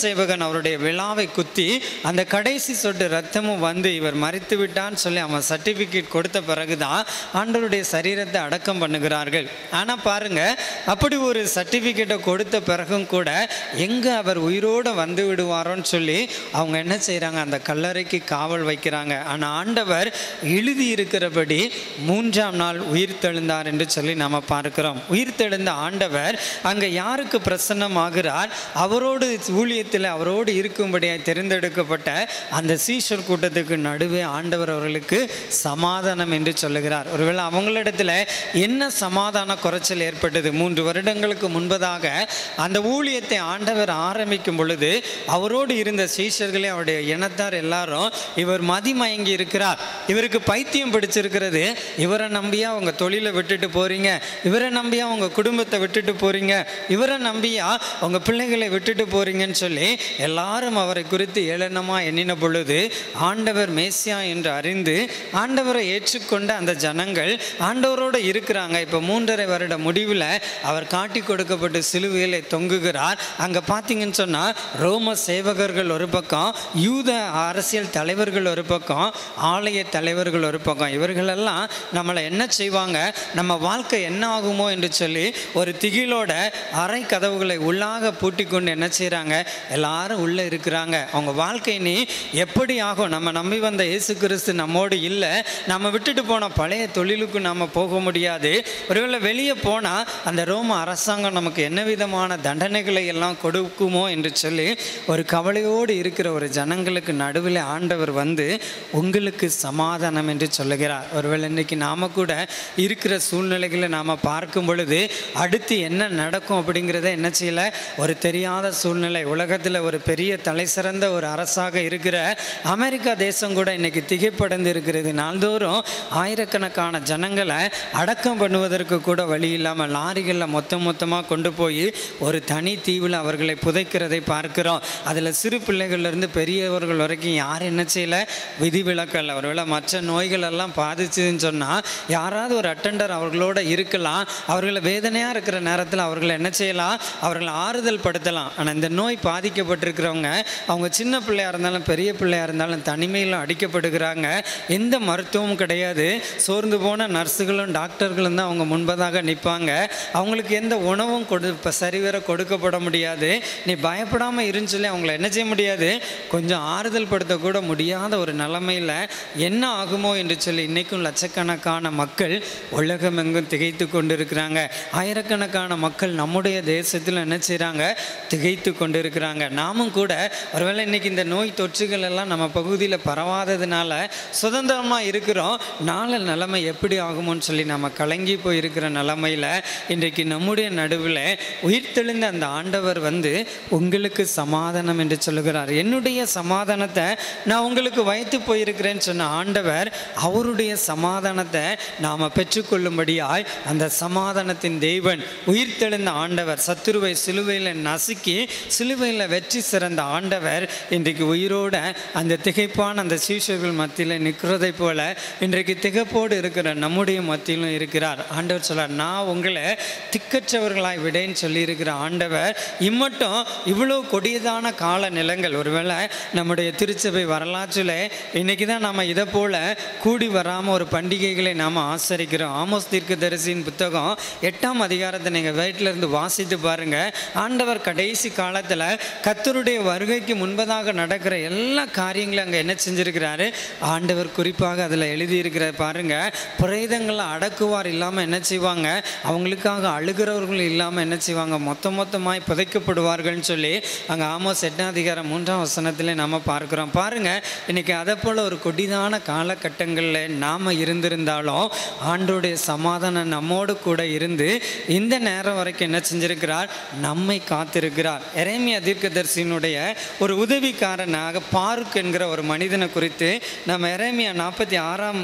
சேவகன் அவருடைய விழாவை குத்தி அந்த கடைசி சொட்டு ரத்தமும் வந்து இவர் மறித்து விட்டான்னு சொல்லி அவன் சர்டிஃபிகேட் கொடுத்த பிறகுதான் ஆண்டவருடைய சரீரத்தை அடக்கம் பண்ணுகிறார்கள் ஆனால் பாருங்க அப்படி ஒரு சர்டிஃபிகேட்டை கொடுத்த பிறகும் கூட எங்கே அவர் உயிரோடு வந்து விடுவாரோன்னு சொல்லி அவங்க என்ன செய்கிறாங்க அந்த கல்லறைக்கு காவல் வைக்கிறாங்க ஆனால் ஆண்டவர் எழுதி இருக்கிறபடி மூன்றாம் நாள் உயிர் தெழுந்தார் என்று சொல்லி நம்ம பார்க்கிறோம் உயிர் தெழுந்த ஆண்டவர் அங்கே யாருக்கு பிரசன்னமாகிறார் அவரோடு ஊழியத்தில் அவரோடு இருக்கும்படியாய் தெரிந்தெடுக்கப்பட்ட அந்த சீஷர் கூட்டத்துக்கு நடுவே ஆண்டவர் அவர்களுக்கு சமாதானம் என்று சொல்லுகிறார் ஒருவேளை அவங்களிடத்துல என்ன சமாதான குறைச்சல் ஏற்பட்டது மூன்று வருடங்களுக்கு முன்பதாக அந்த ஊழியத்தை ஆண்டவர் ஆரம்பிக்கும் பொழுது அவரோடு இருந்த சீஷர்களே அவருடைய இனத்தார் எல்லாரும் இவர் மதிமயங்கி இருக்கிறார் இவருக்கு பைத்தியம் பிடிச்சிருக்கிறது இவரை நம்பியா உங்க தொழிலை விட்டுட்டு போறீங்க இவரை நம்பியா உங்க குடும்பத்தை விட்டுட்டு போறீங்க இவரை நம்பியா உங்க பிள்ளைகளை விட்டுட்டு போறீங்கன்னு சொல்லி எல்லாரும் அவரை குறித்து ஏளனமா எண்ணின பொழுது ஆண்டவர் மேசியா என்று அறிந்து ஆண்டவரை ஏற்றுக்கொண்ட அந்த ஜனங்கள் ஆண்டவரோடு இருக்கிறாங்க இப்போ மூன்றரை வருட முடிவில் அவர் காட்டி கொடுக்கப்பட்டு சிலுவையிலே தொங்குகிறார் அங்கே பார்த்தீங்கன்னு சொன்னால் ரோம சேவகர்கள் ஒரு பக்கம் யூத அரசியல் தலைவர்கள் ஒரு பக்கம் ஆலய தலைவர்கள் ஒரு பக்கம் இவர்களெல்லாம் நம்மளை என்ன செய்வாங்க நம்ம வாழ்க்கை என்ன ஆகுமோ என்று சொல்லி ஒரு திகிலோட அறை கதவுகளை உள்ளாக பூட்டி கொண்டு என்ன செய்கிறாங்க எல்லாரும் உள்ளே இருக்கிறாங்க அவங்க வாழ்க்கை நீ எப்படி ஆகும் நம்ம நம்பி வந்த இயேசு கிறிஸ்து நம்மோடு இல்லை நம்ம விட்டுட்டு போன பழைய தொழிலுக்கு நாம் போக முடியாது ஒருவேளை வெளியே போனால் அந்த ரோம அரசாங்கம் நமக்கு என்ன விதமான தண்டனைகளை எல்லாம் கொடுக்குமோ என்று சொல்லி ஒரு கவலையோடு இருக்கிற ஒரு ஜனங்களுக்கு நடுவில் ஆண்டவர் வந்து உங்களுக்கு சமாதானம் என்று சொல்லுகிறார் ஒருவேளை இன்னைக்கு நாம கூட இருக்கிற சூழ்நிலைகளை நாம் பார்க்கும் பொழுது அடுத்து என்ன நடக்கும் அப்படிங்கிறத என்ன செய்யல ஒரு தெரியாத சூழ்நிலை உலகத்தில் ஒரு பெரிய தலை சிறந்த ஒரு அரசாக இருக்கிற அமெரிக்கா தேசம் கூட இன்னைக்கு திகைப்படைந்து இருக்கிறது நாள்தோறும் ஆயிரக்கணக்கான ஜனங்களை அடக்கம் பண்ணுவதற்கு கூட வழி இல்லாமல் லாரிகளில் மொத்தம் மொத்தமாக கொண்டு போய் ஒரு தனி தீவில் அவர்களை புதைக்கிறதை பார்க்கிறோம் அதில் சிறு பிள்ளைகள்லேருந்து பெரியவர்கள் வரைக்கும் யார் என்ன செய்யல விதிவிலக்கல் ஒருவேளை மற்ற நோய்கள் எல்லாம் பாதிச்சுதுன்னு சொன்னால் யாராவது ஒரு அட்டெண்டர் அவர்களோட இருக்கலாம் அவர்களை வேதனையாக இருக்கிற நேரத்தில் அவர்களை என்ன செய்யலாம் அவர்களை ஆறுதல் படுத்தலாம் ஆனால் இந்த நோய் பாதிக்கப்பட்டிருக்கிறவங்க அவங்க சின்ன பிள்ளையாக இருந்தாலும் பெரிய பிள்ளையாக இருந்தாலும் தனிமையில் அடிக்கப்படுகிறாங்க எந்த மருத்துவமும் கிடையாது சோர்ந்து போன நர்ஸுகளும் டாக்டர்களும் தான் அவங்க முன்பதாக நிற்பாங்க அவங்களுக்கு எந்த உணவும் கொடு இப்போ சரிவர கொடுக்கப்பட முடியாது நீ பயப்படாமல் இருன்னு சொல்லி அவங்கள என்ன செய்ய முடியாது கொஞ்சம் ஆறுதல் படுத்தக்கூட முடியாத ஒரு நிலைமையில் என்ன ஆகுமோ என்று சொல்லி இன்றைக்கும் லட்சக்கணக்கான மக்கள் உலகமெங்கும் திகைத்து கொண்டு இருக்கிறாங்க ஆயிரக்கணக்கான மக்கள் நம்முடைய தேசத்தில் என்ன செய்கிறாங்க திகைத்து கொண்டு இருக்கிறாங்க நாமும் கூட ஒருவேளை இன்னைக்கு இந்த நோய் தொற்றுகள் எல்லாம் நம்ம பகுதியில் பரவாததுனால சுதந்திரமாக இருக்கிறோம் நாளை நிலைமை எப்படி ஆகுமோன்னு சொல்லி நம்ம கலங்கி போய் இருக்கிற நிலமையில் இன்றைக்கு நம்முடைய நடுவில் உயிர்த்தெழுந்த அந்த ஆண்டவர் வந்து உங்களுக்கு சமாதானம் என்று சொல்லுகிறார் என்னுடைய சமாதானத்தை நான் உங்களுக்கு வைத்து போயிருக்கிறேன்னு சொன்ன ஆண்டவர் அவருடைய சமாதானத்தை நாம் பெற்றுக்கொள்ளும்படியாய் அந்த சமாதானத்தின் தெய்வன் உயிர்த்தெழுந்த ஆண்டவர் சத்துருவை சிலுவையில் நசுக்கி சிலுவையில் வெற்றி சிறந்த ஆண்டவர் இன்றைக்கு உயிரோட அந்த திகைப்பான அந்த சீஷர்கள் மத்தியில் நிற்கிறதை போல இன்றைக்கு திகைப்போடு இருக்கிற நம்முடைய மத்தியிலும் இருக்கிறார் ஆண்டவர் சொல்றார் நான் உங்களை திக்கற்றவர்களாய் விடேன்னு சொல்லியிருக்கிற ஆண்டவர் இம்மட்டும் இவ்வளோ கொடியதான கால நிலங்கள் ஒருவேளை நம்முடைய திருச்சபை வரலாற்றில் இன்னைக்கு தான் நம்ம இதை போல கூடி வராமல் ஒரு பண்டிகைகளை நாம் ஆசரிக்கிறோம் ஆமோஸ் தீர்க்கதரிசியின் புத்தகம் எட்டாம் அதிகாரத்தை நீங்கள் வீட்டில் இருந்து வாசித்து பாருங்க ஆண்டவர் கடைசி காலத்தில் கத்தருடைய வருகைக்கு முன்பதாக நடக்கிற எல்லா காரியங்களும் அங்கே என்ன செஞ்சிருக்கிறாரு ஆண்டவர் குறிப்பாக அதில் எழுதியிருக்கிற பாருங்க பிரேதங்களை அடக்குவார் இல்லாமல் என்ன செய்வாங்க அவங்களுக்காக அழுகிறவர்கள் இல்லாமல் என்ன செய்வாங்க மொத்த மொத்தமாய் புதைக்கப்படுவார்கள்னு சொல்லி அங்கே ஆமோஸ் எட்டாம் அதிகாரம் மூன்றாம் வசனத்தில் நம்ம பார்க்குறோம் பாருங்க இன்னைக்கு அதை போல் ஒரு கொடிதான காலகட்டங்களில் நாம் இருந்திருந்தாலும் ஆண்டோடைய சமாதானம் நம்மோடு கூட இருந்து இந்த நேரம் வரைக்கும் என்ன செஞ்சிருக்கிறார் நம்மை காத்திருக்கிறார் எரேமியா தீர்க்கதரிசியினுடைய ஒரு உதவிக்காரனாக பாருக் என்கிற ஒரு மனிதனை குறித்து நம்ம எரேமியா நாற்பத்தி ஆறாம்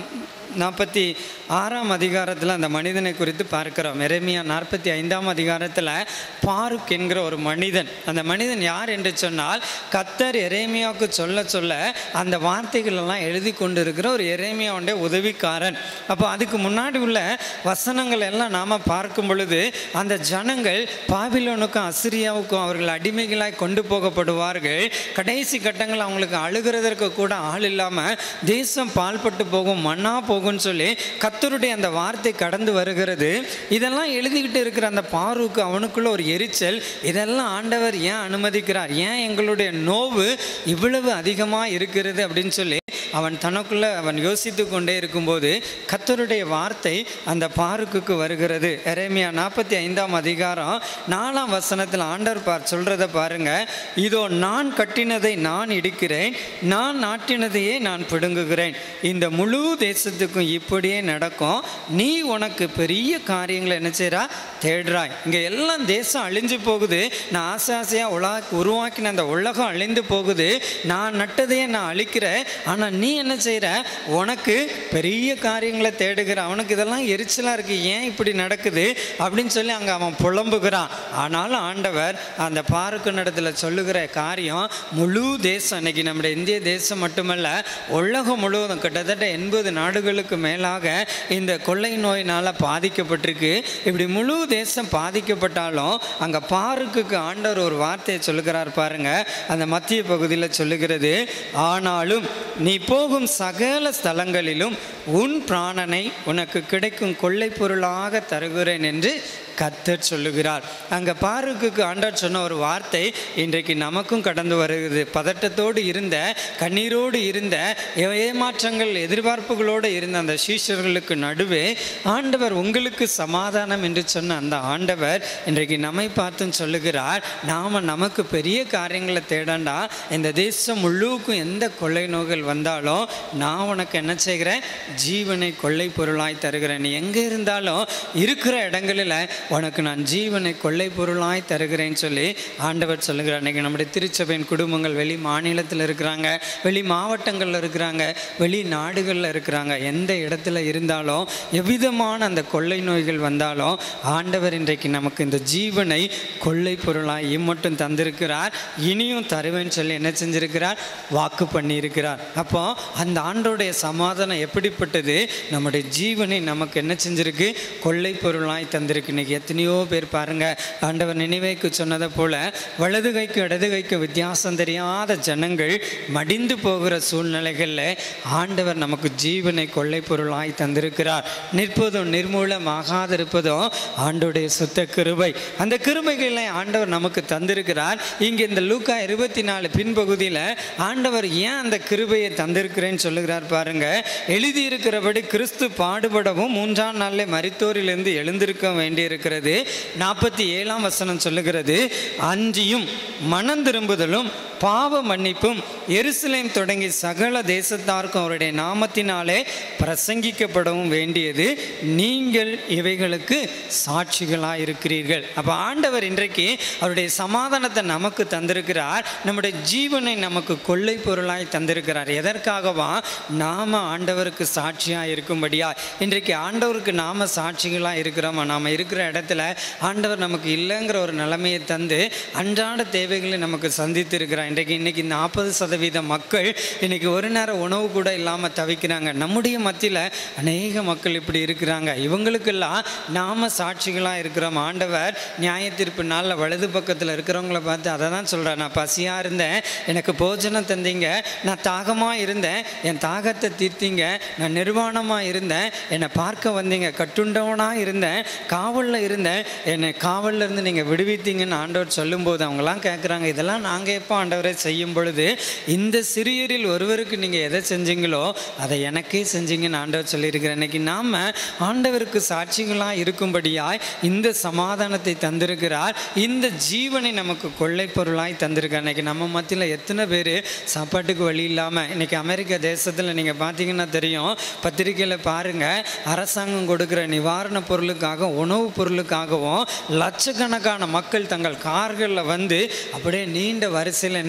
நாற்பத்தி ஆறாம் அதிகாரத்தில் அந்த மனிதனை குறித்து பார்க்கிறோம் எரேமியா நாற்பத்தி ஐந்தாம் அதிகாரத்தில் பாருக் என்கிற ஒரு மனிதன் அந்த மனிதன் யார் என்று சொன்னால் கத்தர் எரேமியாவுக்கு சொல்ல சொல்ல அந்த வார்த்தைகள் எல்லாம் எழுதி கொண்டு இருக்கிற ஒரு எரேமியாவுடைய உதவிக்காரன் அப்போ அதுக்கு முன்னாடி உள்ள வசனங்கள் எல்லாம் நாம் பார்க்கும் பொழுது அந்த ஜனங்கள் பாபிலோனுக்கும் அசிரியாவுக்கும் அவர்கள் அடிமைகளாய் கொண்டு போகப்படுவார்கள் கடைசி கட்டங்கள் அவங்களுக்கு அழுகிறதற்கு கூட ஆள் இல்லாமல் தேசம் பால்பட்டு போகும் மண்ணா போகும்னு சொல்லி கத்தருடைய அந்த வார்த்தை கடந்து வருகிறது இதெல்லாம் எழுதிக்கிட்டு இருக்கிற அந்த பாருக்கு அவனுக்குள்ள ஒரு எரிச்சல் இதெல்லாம் ஆண்டவர் ஏன் அனுமதிக்கிறார் ஏன் எங்களுடைய நோவு இவ்வளவு அதிகமாக இருக்கிறது அப்படின்னு சொல்லி அவன் தனக்குள்ள அவன் யோசித்து கொண்டே இருக்கும்போது கத்தருடைய வார்த்தை அந்த பாருக்குக்கு வருகிறது எரேமியா நாற்பத்தி ஐந்தாம் அதிகாரம் நாலாம் வசனத்தில் ஆண்டவர் பார் சொல்றத பாருங்க இதோ நான் கட்டினதை நான் இடிக்கிறேன் நான் நாட்டினதையே நான் பிடுங்குகிறேன் இந்த முழு தேசத்துக்கும் இப்படியே நடக்கும் நீ உனக்கு பெரிய காரியங்களை என்ன செய்றா தேடுறாய் இங்கே எல்லாம் தேசம் அழிஞ்சு போகுது நான் ஆசை ஆசையாக உலா உருவாக்கின அந்த உலகம் அழிந்து போகுது நான் நட்டதையே நான் அழிக்கிறேன் ஆனால் நீ என்ன செய்கிற உனக்கு பெரிய காரியங்களை தேடுகிற அவனுக்கு இதெல்லாம் எரிச்சலாக இருக்கு ஏன் இப்படி நடக்குது அப்படின்னு சொல்லி அங்கே அவன் புலம்புகிறான் ஆனாலும் ஆண்டவர் அந்த பாருக்கு நடத்தில் சொல்லுகிற காரியம் முழு தேசம் இன்னைக்கு நம்முடைய இந்திய தேசம் மட்டுமல்ல உலகம் முழுவதும் கிட்டத்தட்ட எண்பது நாடுகளுக்கு மேலாக இந்த கொள்ளை நோயினால் பாதிக்கப்பட்டிருக்கு இப்படி முழு தேசம் பாதிக்கப்பட்டாலும் அங்கே பாருக்குக்கு ஆண்டவர் ஒரு வார்த்தையை சொல்லுகிறார் பாருங்க அந்த மத்திய பகுதியில் சொல்லுகிறது ஆனாலும் நீ போகும் சகல ஸ்தலங்களிலும் உன் பிராணனை உனக்கு கிடைக்கும் கொள்ளை பொருளாக தருகிறேன் என்று கத்தர் சொல்லுகிறார் அங்கே பாருக்குக்கு ஆண்டவர் சொன்ன ஒரு வார்த்தை இன்றைக்கு நமக்கும் கடந்து வருகிறது பதட்டத்தோடு இருந்த கண்ணீரோடு இருந்த ஏமாற்றங்கள் எதிர்பார்ப்புகளோடு இருந்த அந்த சீஷர்களுக்கு நடுவே ஆண்டவர் உங்களுக்கு சமாதானம் என்று சொன்ன அந்த ஆண்டவர் இன்றைக்கு நம்மை பார்த்தும் சொல்லுகிறார் நாம் நமக்கு பெரிய காரியங்களை தேடண்டா இந்த தேசம் முழுக்கும் எந்த கொள்ளை நோய்கள் வந்தாலும் நான் உனக்கு என்ன செய்கிறேன் ஜீவனை கொள்ளை பொருளாய் தருகிறேன் நீ எங்கே இருந்தாலும் இருக்கிற இடங்களில் உனக்கு நான் ஜீவனை கொள்ளை பொருளாய் தருகிறேன்னு சொல்லி ஆண்டவர் சொல்லுகிறார் இன்னைக்கு நம்முடைய திருச்சபையின் குடும்பங்கள் வெளி மாநிலத்தில் இருக்கிறாங்க வெளி மாவட்டங்களில் இருக்கிறாங்க வெளி நாடுகளில் இருக்கிறாங்க எந்த இடத்துல இருந்தாலும் எவ்விதமான அந்த கொள்ளை நோய்கள் வந்தாலும் ஆண்டவர் இன்றைக்கு நமக்கு இந்த ஜீவனை கொள்ளை பொருளாய் இம்மட்டும் தந்திருக்கிறார் இனியும் தருவேன்னு சொல்லி என்ன செஞ்சிருக்கிறார் வாக்கு பண்ணியிருக்கிறார் அப்போ அந்த ஆண்டோடைய சமாதானம் எப்படிப்பட்டது நம்முடைய ஜீவனை நமக்கு என்ன செஞ்சிருக்கு கொள்ளை பொருளாய் தந்திருக்கு இன்னைக்கு எத்தனையோ பேர் பாருங்க ஆண்டவர் நினைவைக்கு சொன்னதை போல வலது கைக்கு இடது கைக்கு வித்தியாசம் தெரியாத ஜனங்கள் மடிந்து போகிற சூழ்நிலைகளில் ஆண்டவர் நமக்கு ஜீவனை கொள்ளை பொருளாய் தந்திருக்கிறார் நிற்பதும் நிர்மூலமாகாதிருப்பதும் ஆண்டோடைய சுத்த கிருபை அந்த கிருபைகளை ஆண்டவர் நமக்கு தந்திருக்கிறார் இங்கே இந்த லூக்கா இருபத்தி நாலு பின்பகுதியில் ஆண்டவர் ஏன் அந்த கிருபையை தந்திருக்கிறேன்னு சொல்லுகிறார் பாருங்க எழுதியிருக்கிறபடி கிறிஸ்து பாடுபடவும் மூன்றாம் நாளில் மரித்தோரிலிருந்து எழுந்திருக்க வேண்டியிருக்கிறது நாற்பத்தி ஏழாம் வசனம் சொல்லுகிறது அஞ்சியும் மனம் திரும்புதலும் பாவ மன்னிப்பும் எருசலேம் தொடங்கி சகல தேசத்தாருக்கும் அவருடைய நாமத்தினாலே பிரசங்கிக்கப்படவும் வேண்டியது நீங்கள் இவைகளுக்கு சாட்சிகளாக இருக்கிறீர்கள் அப்போ ஆண்டவர் இன்றைக்கு அவருடைய சமாதானத்தை நமக்கு தந்திருக்கிறார் நம்முடைய ஜீவனை நமக்கு கொள்ளை பொருளாய் தந்திருக்கிறார் எதற்காகவா நாம ஆண்டவருக்கு சாட்சியாக இருக்கும்படியா இன்றைக்கு ஆண்டவருக்கு நாம சாட்சிகளாக இருக்கிறோமா நாம் இருக்கிற இடத்துல ஆண்டவர் நமக்கு இல்லைங்கிற ஒரு நிலைமையை தந்து அன்றாட தேவைகளை நமக்கு சந்தித்து இருக்கிறார் இன்றைக்கு இன்னைக்கு நாற்பது சதவீத மக்கள் இன்னைக்கு ஒரு நேரம் உணவு கூட இல்லாமல் தவிக்கிறாங்க நம்முடைய மத்தியில் அநேக மக்கள் இப்படி இருக்கிறாங்க இவங்களுக்கெல்லாம் நாம சாட்சிகளாக இருக்கிறோம் ஆண்டவர் நியாய தீர்ப்பு நாளில் வலது பக்கத்தில் இருக்கிறவங்கள பார்த்து அதை தான் சொல்கிறேன் நான் பசியாக இருந்தேன் எனக்கு போஜனம் தந்தீங்க நான் தாகமாக இருந்தேன் என் தாகத்தை தீர்த்தீங்க நான் நிர்வாணமாக இருந்தேன் என்னை பார்க்க வந்தீங்க கட்டுண்டவனாக இருந்தேன் காவலில் இருந்தேன் என்னை காவலில் இருந்து நீங்கள் விடுவித்தீங்கன்னு ஆண்டவர் சொல்லும்போது அவங்களாம் கேட்குறாங்க இதெல்லாம் நாங்கள் எப்போ ஆண்டவரை செய்யும் பொழுது இந்த சிறியரில் ஒருவருக்கு நீங்கள் எதை செஞ்சீங்களோ அதை எனக்கே செஞ்சீங்கன்னு ஆண்டவர் சொல்லியிருக்கிறேன் இன்னைக்கு நாம் ஆண்டவருக்கு சாட்சிகளாக இருக்கும்படியாய் இந்த சமாதானத்தை தந்திருக்கிறார் இந்த ஜீவனை நமக்கு கொள்ளை பொருளாய் தந்திருக்கார் இன்னைக்கு நம்ம மத்தியில் எத்தனை பேர் சாப்பாட்டுக்கு வழி இல்லாமல் இன்னைக்கு அமெரிக்க தேசத்தில் நீங்கள் பார்த்தீங்கன்னா தெரியும் பத்திரிக்கையில் பாருங்கள் அரசாங்கம் கொடுக்குற நிவாரண பொருளுக்காக உணவுப் பொருளுக்காகவும் லட்சக்கணக்கான மக்கள் தங்கள் கார்களில் வந்து அப்படியே நீண்ட வரிசையில் என்ன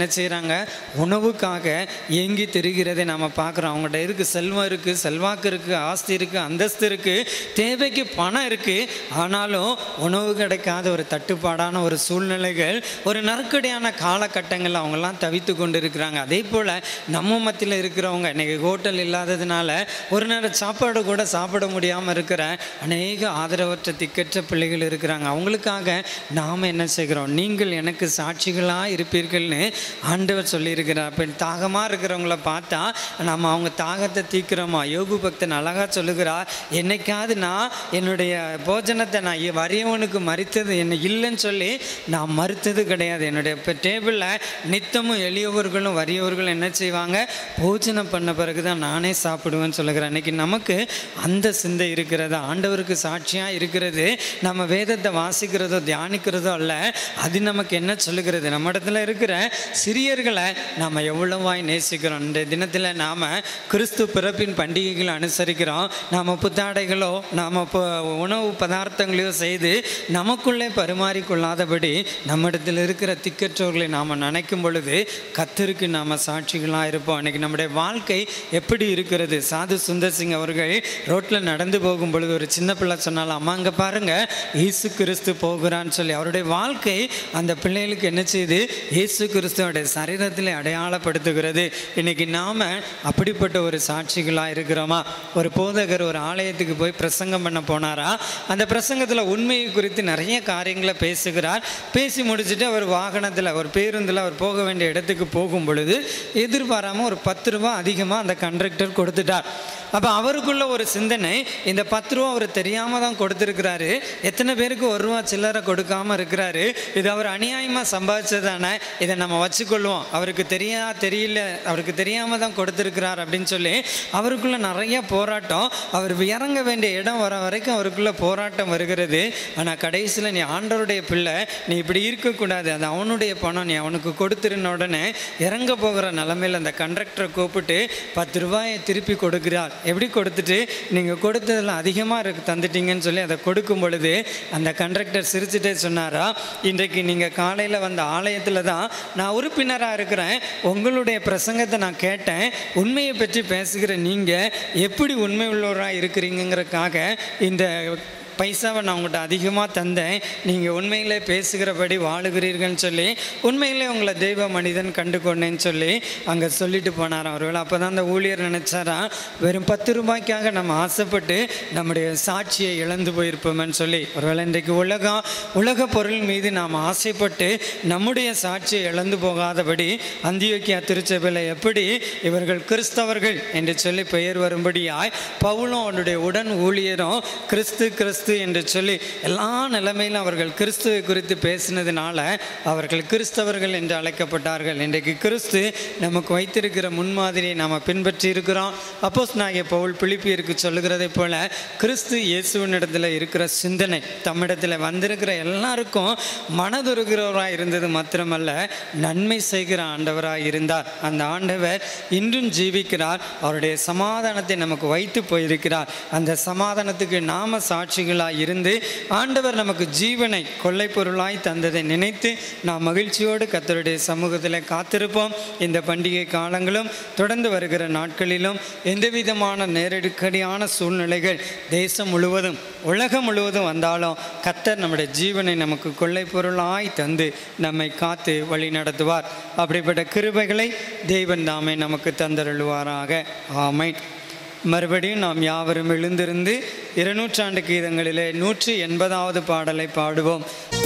என்ன செய்கிறாங்க உணவுக்காக ஏங்கி திரிகிறதை நாம் பார்க்குறோம் அவங்கள்ட்ட இருக்குது செல்வம் இருக்குது செல்வாக்கு இருக்குது ஆஸ்தி இருக்குது அந்தஸ்து இருக்குது தேவைக்கு பணம் இருக்குது ஆனாலும் உணவு கிடைக்காத ஒரு தட்டுப்பாடான ஒரு சூழ்நிலைகள் ஒரு நெருக்கடியான காலகட்டங்களில் அவங்கெல்லாம் தவித்து கொண்டு இருக்கிறாங்க அதே போல் நம்ம மத்தியில் இருக்கிறவங்க இன்றைக்கி ஹோட்டல் இல்லாததுனால ஒரு நேரம் சாப்பாடு கூட சாப்பிட முடியாமல் இருக்கிற அநேக ஆதரவற்ற திக்கற்ற பிள்ளைகள் இருக்கிறாங்க அவங்களுக்காக நாம் என்ன செய்கிறோம் நீங்கள் எனக்கு சாட்சிகளாக இருப்பீர்கள்னு ஆண்டவர் சொல்லியிருக்கிறார் அப்போ தாகமாக இருக்கிறவங்கள பார்த்தா நம்ம அவங்க தாகத்தை தீக்கிறோமா யோகு பக்தன் அழகாக சொல்லுகிறார் என்னைக்காவது நான் என்னுடைய போஜனத்தை நான் இ- வறியவனுக்கு மறித்தது என்ன இல்லைன்னு சொல்லி நான் மறுத்தது கிடையாது என்னுடைய இப்போ டேபிளில் நித்தமும் எளியவர்களும் வறியவர்களும் என்ன செய்வாங்க போஜனம் பண்ண பிறகு தான் நானே சாப்பிடுவேன்னு சொல்லுகிறேன் இன்னைக்கு நமக்கு அந்த சிந்தை இருக்கிறது ஆண்டவருக்கு சாட்சியாக இருக்கிறது நம்ம வேதத்தை வாசிக்கிறதோ தியானிக்கிறதோ அல்ல அது நமக்கு என்ன சொல்லுகிறது நம்ம இடத்துல இருக்கிற சிறியர்களை நாம் எவ்வளவாய் நேசிக்கிறோம் இந்த தினத்தில் நாம் கிறிஸ்து பிறப்பின் பண்டிகைகளை அனுசரிக்கிறோம் நாம் புத்தாடைகளோ நாம் இப்போ உணவு பதார்த்தங்களையோ செய்து நமக்குள்ளே பரிமாறிக்கொள்ளாதபடி நம்மிடத்தில் இருக்கிற திக்கற்றவர்களை நாம் நினைக்கும் பொழுது கத்தருக்கு நாம் சாட்சிகளாக இருப்போம் அன்றைக்கி நம்முடைய வாழ்க்கை எப்படி இருக்கிறது சாது சுந்தர் சிங் அவர்கள் ரோட்டில் நடந்து போகும் பொழுது ஒரு சின்ன பிள்ளை சொன்னாலும் அம்மா அங்கே பாருங்கள் இயேசு கிறிஸ்து போகிறான்னு சொல்லி அவருடைய வாழ்க்கை அந்த பிள்ளைகளுக்கு என்ன செய்யுது இயேசு கிறிஸ்துவோடைய சரீரத்தில் அடையாளப்படுத்துகிறது இன்னைக்கு நாம் அப்படிப்பட்ட ஒரு சாட்சிகளாக இருக்கிறோமா ஒரு போதகர் ஒரு ஆலயத்துக்கு போய் பிரசங்கம் பண்ண போனாரா அந்த பிரசங்கத்தில் உண்மையை குறித்து நிறைய காரியங்களை பேசுகிறார் பேசி முடிச்சுட்டு அவர் வாகனத்தில் ஒரு பேருந்தில் அவர் போக வேண்டிய இடத்துக்கு போகும் பொழுது எதிர்பாராமல் ஒரு பத்து ரூபா அதிகமாக அந்த கண்டக்டர் கொடுத்துட்டார் அப்போ அவருக்குள்ள ஒரு சிந்தனை இந்த பத்து ரூபா அவர் தெரியாமல் தான் கொடுத்துருக்கிறாரு எத்தனை பேருக்கு ஒரு ரூபா சில்லறை கொடுக்காம இருக்கிறாரு இது அவர் அநியாயமாக சம்பாதிச்சதானே இதை நம்ம வச்சுக்கொள்வோம் அவருக்கு தெரியா தெரியல அவருக்கு தெரியாமல் தான் கொடுத்துருக்கிறார் அப்படின்னு சொல்லி அவருக்குள்ள நிறைய போராட்டம் அவர் இறங்க வேண்டிய இடம் வர வரைக்கும் அவருக்குள்ள போராட்டம் வருகிறது ஆனால் கடைசியில் நீ ஆண்டவருடைய பிள்ளை நீ இப்படி இருக்கக்கூடாது அது அவனுடைய பணம் நீ அவனுக்கு கொடுத்துருன உடனே இறங்க போகிற நிலமையில் அந்த கண்டக்டரை கூப்பிட்டு பத்து ரூபாயை திருப்பி கொடுக்கிறார் எப்படி கொடுத்துட்டு நீங்கள் கொடுத்ததில் அதிகமாக இருக்கு தந்துட்டீங்கன்னு சொல்லி அதை கொடுக்கும் பொழுது அந்த கண்டக்டர் சிரிச்சுட்டே சொன்னாரா இன்றைக்கு நீங்கள் காலையில் வந்த ஆலயத்தில் தான் நான் உறுப்பினராக இருக்கிறேன் உங்களுடைய பிரசங்கத்தை நான் கேட்டேன் உண்மையை பற்றி பேசுகிற நீங்கள் எப்படி உண்மை உள்ளவராக இருக்கிறீங்கிறதுக்காக இந்த பைசாவை நான் உங்கள்கிட்ட அதிகமாக தந்தேன் நீங்கள் உண்மையிலே பேசுகிறபடி வாழுகிறீர்கள்னு சொல்லி உண்மையிலே உங்களை தெய்வ மனிதன் கண்டு கொண்டேன்னு சொல்லி அங்கே சொல்லிட்டு போனாராம் ஒருவேளை அப்போ தான் அந்த ஊழியர் நினச்சாரா வெறும் பத்து ரூபாய்க்காக நம்ம ஆசைப்பட்டு நம்முடைய சாட்சியை இழந்து போயிருப்போமேன்னு சொல்லி ஒருவேளை இன்றைக்கு உலகம் உலக பொருள் மீது நாம் ஆசைப்பட்டு நம்முடைய சாட்சியை இழந்து போகாதபடி அந்தியோக்கியா திருச்சபையில் எப்படி இவர்கள் கிறிஸ்தவர்கள் என்று சொல்லி பெயர் வரும்படியாய் பவுலும் அவனுடைய உடன் ஊழியரும் கிறிஸ்து கிறிஸ்து என்று சொல்லி எல்லா நிலைமையிலும் அவர்கள் கிறிஸ்துவை குறித்து பேசினதுனால அவர்கள் கிறிஸ்தவர்கள் என்று அழைக்கப்பட்டார்கள் இன்றைக்கு கிறிஸ்து நமக்கு வைத்திருக்கிற முன்மாதிரியை நாம் பின்பற்றி இருக்கிறோம் அப்போஸ் நாகிய பவுல் பிலிப்பியருக்கு சொல்லுகிறதை போல கிறிஸ்து இயேசுவினிடத்தில் இருக்கிற சிந்தனை தம்மிடத்தில் வந்திருக்கிற எல்லாருக்கும் மனதுருகிறவராக இருந்தது மாத்திரமல்ல நன்மை செய்கிற ஆண்டவராக இருந்தார் அந்த ஆண்டவர் இன்றும் ஜீவிக்கிறார் அவருடைய சமாதானத்தை நமக்கு வைத்து போயிருக்கிறார் அந்த சமாதானத்துக்கு நாம சாட்சிகளாய் இருந்து ஆண்டவர் நமக்கு ஜீவனை கொள்ளை பொருளாய் தந்ததை நினைத்து நாம் மகிழ்ச்சியோடு கத்தருடைய சமூகத்தில் காத்திருப்போம் இந்த பண்டிகை காலங்களும் தொடர்ந்து வருகிற நாட்களிலும் எந்த விதமான நேரடிக்கடியான சூழ்நிலைகள் தேசம் முழுவதும் உலகம் முழுவதும் வந்தாலும் கத்தர் நம்முடைய ஜீவனை நமக்கு கொள்ளை பொருளாய் தந்து நம்மை காத்து வழி நடத்துவார் அப்படிப்பட்ட கிருபைகளை தெய்வன் தாமே நமக்கு தந்தருள்வாராக ஆமை மறுபடியும் நாம் யாவரும் எழுந்திருந்து இருநூற்றாண்டு கீதங்களிலே நூற்றி எண்பதாவது பாடலை பாடுவோம்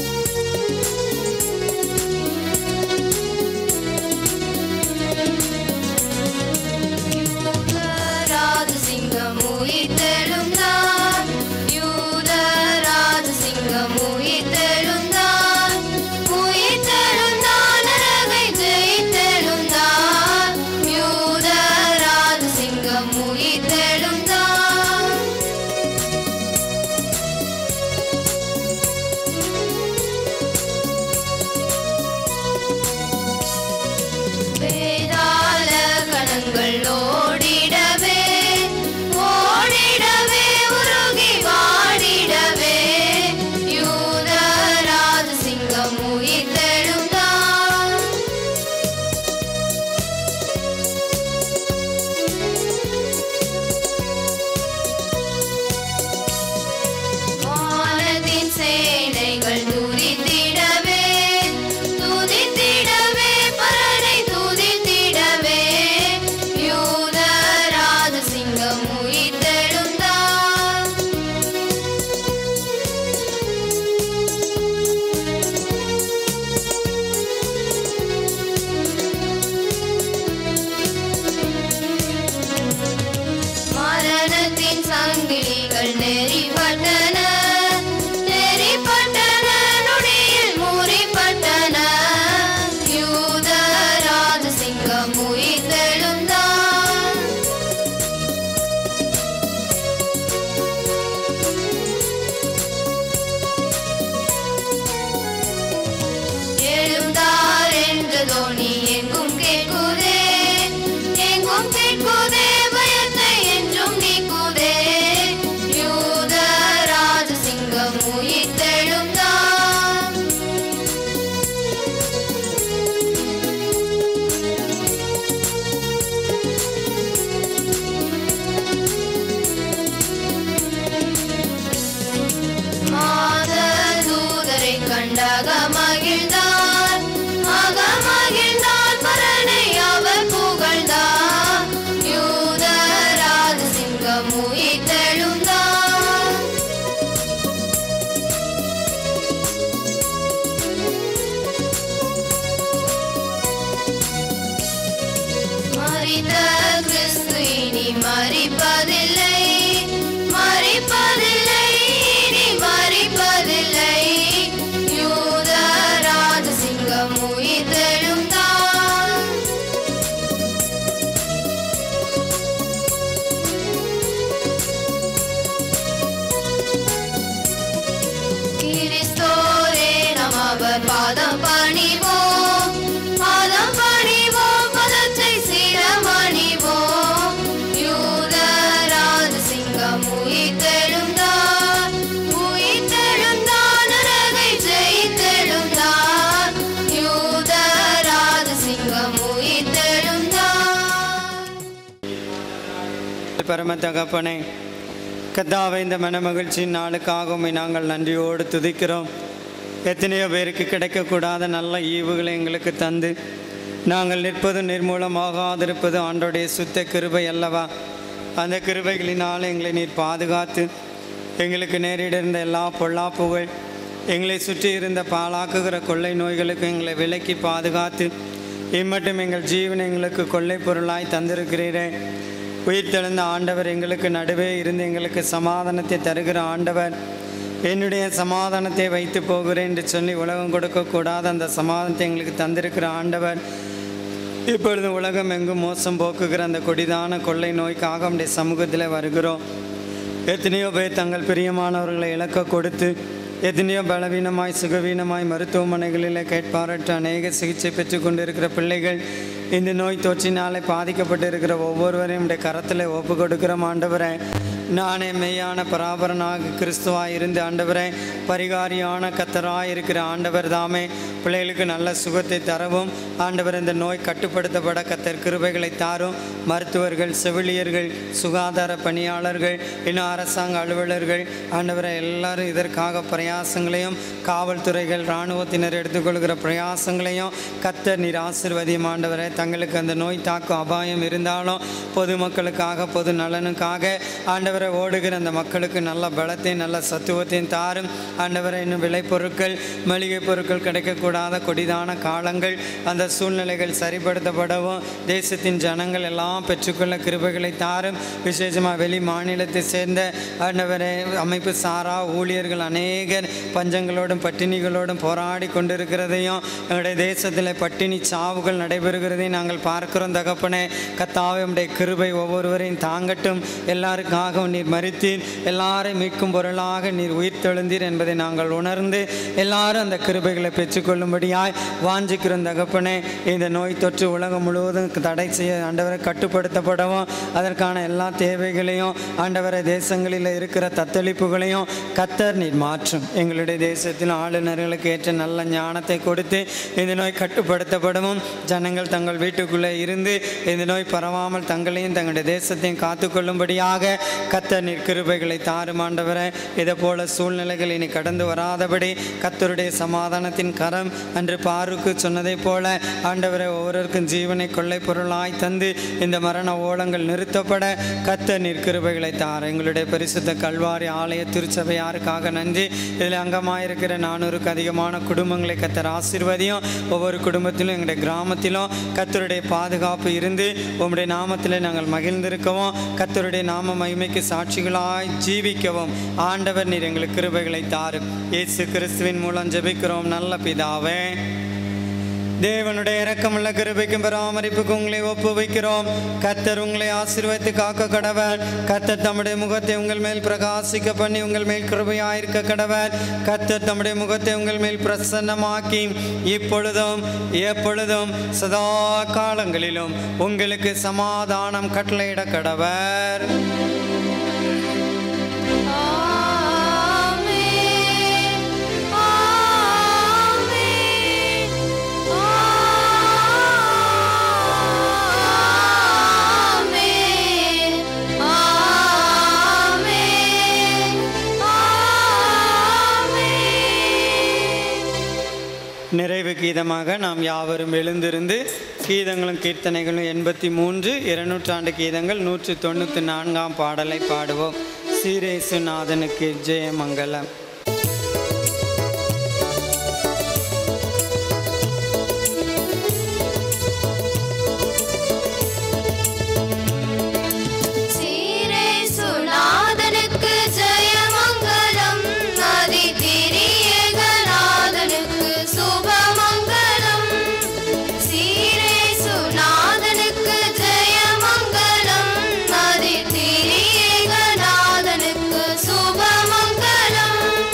ராஜசிங்கம் உயிர்த்தெழுந்தார் யூத ராஜசிங்கம் உயிர்த்தெழுந்தார் உயிர்த்தெழுந்தார் நரகை ஜெயித்தெழுந்தார் யூத ராஜசிங்கம் உயிர்த்தெழுந்தார் அகமகிழ்ந்தார் அகமகிழ்ந்தார் பரனை அவர் புகழ்ந்தார் யூதராஜ சிங்கம் உயிர்த்தெழுந்தார் மரித்த கிறிஸ்து இனி மறிப்பதில்லை மறிப்பதில்லை இனி மறிப்பதில்லை யூதராஜ சிங்கம் உயிர்த்தெழுந்தார் கிறிஸ்தோரே நாம் அவர் பாதம் பணிவோம் பாதம் பணிவோம் பதத்தை சிரமணிவோம் யூதராஜ சிங்கம் உயிர்த்தெழுந்தார் உயிர்த்தெழுந்தார் நரகை ஜெயித்தெழுந்தார் யூதராஜ சிங்கம் உயிர்த்தெழுந்தார் பரம தகப்பனே கத்தாவை இந்த மனமகிழ்ச்சியின் நாளுக்காக உம்மை நாங்கள் நன்றியோடு துதிக்கிறோம் எத்தனையோ பேருக்கு கிடைக்கக்கூடாத நல்ல ஈவுகளை எங்களுக்கு தந்து நாங்கள் நிற்பது நிர்மூலமாகாதிருப்பது ஆண்டோடைய சுத்த கிருபை அல்லவா அந்த கிருபைகளினால் எங்களை நீர் பாதுகாத்து எங்களுக்கு நேரிடிருந்த எல்லா பொல்லாப்புகள் எங்களை சுற்றி இருந்த பாழாக்குகிற கொள்ளை நோய்களுக்கு எங்களை விலக்கி பாதுகாத்து இம்மட்டும் எங்கள் ஜீவன் எங்களுக்கு கொள்ளை பொருளாய் தந்திருக்கிறீரே உயிர்த்தெழுந்த ஆண்டவர் எங்களுக்கு நடுவே இருந்து எங்களுக்கு சமாதானத்தை தருகிற ஆண்டவர் என்னுடைய சமாதானத்தை வைத்து போகிறேன் என்று சொல்லி உலகம் கொடுக்கக்கூடாத அந்த சமாதானத்தை எங்களுக்கு தந்திருக்கிற ஆண்டவர் இப்பொழுது உலகம் எங்கும் மோசம் போக்குகிற அந்த கொடிதான கொள்ளை நோய்க்காக நம்முடைய சமூகத்தில் வருகிறோம் எத்தனையோ பேர் தங்கள் பிரியமானவர்களை இழக்க கொடுத்து எத்தனையோ பலவீனமாய் சுகவீனமாய் மருத்துவமனைகளில் கேட்பாரற்ற அநேக சிகிச்சை பெற்று கொண்டிருக்கிற பிள்ளைகள் இந்த நோய் தொற்றினாலே பாதிக்கப்பட்டு இருக்கிற ஒவ்வொருவரையும் உடைய கரத்தில் ஒப்பு கொடுக்கிற ஆண்டவரே நானே மெய்யான பராபரனாக கிறிஸ்துவாய் இருந்து ஆண்டவரே பரிகாரியான கத்தராய் இருக்கிற ஆண்டவர் தாமே பிள்ளைகளுக்கு நல்ல சுகத்தை தரவும் ஆண்டவர் இந்த நோய் கட்டுப்படுத்தப்பட கத்தர் கிருபைகளை தாரும் மருத்துவர்கள் செவிலியர்கள் சுகாதார பணியாளர்கள் இன்னும் அரசாங்க அலுவலர்கள் ஆண்டவரை எல்லாரும் இதற்காக பிரயாசங்களையும் காவல்துறைகள் இராணுவத்தினர் எடுத்துக்கொள்கிற பிரயாசங்களையும் கத்தர் நீர் ஆசிர்வதியும் ஆண்டவரை தங்களுக்கு அந்த நோய் தாக்கும் அபாயம் இருந்தாலும் பொதுமக்களுக்காக பொது நலனுக்காக ஆண்டவரை ஓடுகிற அந்த மக்களுக்கு நல்ல பலத்தையும் நல்ல சத்துவத்தையும் தாரும் ஆண்டவரை இன்னும் விளைபொருட்கள் மளிகை பொருட்கள் கிடைக்கக்கூடாத கொடிதான காலங்கள் அந்த சூழ்நிலைகள் சரிப்படுத்தப்படவும் தேசத்தின் ஜனங்கள் எல்லாம் பெற்றுக்கொள்ள கிருபைகளை தாரும் விசேஷமாக வெளி மாநிலத்தை சேர்ந்த ஆண்டவரை அமைப்பு சாரா ஊழியர்கள் அநேகர் பஞ்சங்களோடும் பட்டினிகளோடும் போராடி கொண்டிருக்கிறதையும் எங்களுடைய தேசத்தில் பட்டினி சாவுகள் நடைபெறுகிறதையும் நாங்கள் பார்க்கிறோம் தகப்பனே கத்தாவே உம்முடைய கிருபை ஒவ்வொருவரையும் தாங்கட்டும் எல்லாருக்காகவும் நீர் மறித்தீர் எல்லாரையும் மீட்கும் பொருளாக நீர் உயிர் தெழுந்தீர் என்பதை நாங்கள் உணர்ந்து எல்லாரும் அந்த கிருபைகளை பெற்றுக்கொள்ளும்படியாய் வாஞ்சிக்கிறோம் தகப்பனே இந்த நோய் தொற்று உலகம் முழுவதும் தடை செய்ய ஆண்டவரை கட்டுப்படுத்தப்படவும் அதற்கான எல்லா தேவைகளையும் ஆண்டவரை தேசங்களில் இருக்கிற தத்தளிப்புகளையும் கத்தர் நீர் மாற்றும் எங்களுடைய தேசத்தில் ஆளுநர்களுக்கு ஏற்ற நல்ல ஞானத்தை கொடுத்து இந்த நோய் கட்டுப்படுத்தப்படவும் ஜனங்கள் தங்கள் வீட்டுக்குள்ளே இருந்து இந்த நோய் பரவாமல் தங்களையும் தங்களுடைய தேசத்தையும் காத்துக்கொள்ளும்படியாக கத்தர் நீர் கிருபைகளை தாருமாண்டவரை இதை போல சூழ்நிலைகள் இனி கடந்து வராதபடி கத்தருடைய சமாதானத்தின் கரம் அன்று பாருக்கு சொன்னதைப் போல ஆண்டவரை ஒவ்வொருவருக்கும் ஜீவனை கொள்ளை பொருளாய் தந்து இந்த மரண ஓலங்கள் நிறுத்தப்பட கத்த நீர் கிருபைகளை தார் எங்களுடைய பரிசுத்த கல்வாரி ஆலய திருச்சபை யாருக்காக நன்றி இதில் அங்கமாயிருக்கிற நானூறுக்கு அதிகமான குடும்பங்களை கத்தர் ஆசீர்வதியும் ஒவ்வொரு குடும்பத்திலும் எங்களுடைய கிராமத்திலும் கத்தருடைய பாதுகாப்பு இருந்து உம்முடைய நாமத்தில் நாங்கள் மகிழ்ந்திருக்கவும் கத்தருடைய நாம மகிமைக்கு சாட்சிகளாய் ஜீவிக்கவும் ஆண்டவர் நீர் எங்களுக்கு கிருபைகளை தாரும் இயேசு கிறிஸ்துவின் மூலம் ஜெபிக்கிறோம் நல்ல பிதாவே தேவனுடைய இரக்கமுள்ள கிருபைக்கும் பராமரிப்புக்கு உங்களை ஒப்பு வைக்கிறோம் கத்தர் உங்களை ஆசீர்வதித்து காக்க கடவர் கத்தர் தம்முடைய முகத்தை உங்கள் மேல் பிரகாசிக்க பண்ணி உங்கள் மேல் கிருபையாயிருக்க கடவர் கத்தர் தம்முடைய முகத்தை உங்கள் மேல் பிரசன்னமாக்கி இப்பொழுதும் எப்பொழுதும் சதா காலங்களிலும் உங்களுக்கு சமாதானம் கட்டளையிட கடவர் ஆமென் ஆமென் ஆமென் ஆமென் ஆமென் நிறைவு கீதமாக நாம் யாவரும் எழுந்திருந்து கீதங்களும் கீர்த்தனைகளும் எண்பத்தி மூன்று இருநூற்றாண்டு கீதங்கள் நூற்றி தொண்ணூற்றி நான்காம் பாடலை பாடுவோம் சீரேசுநாதனுக்கு ஜெயமங்கலம் சீரே சுநாதனுக்கு ஜெயமங்கலம் அதி திரியேகநாதனுக்கு சுபமங்கலம் சீரே சுநாதனுக்கு ஜெயமங்கலம் அதி திரியேகநாதனுக்கு சுபமங்கலம்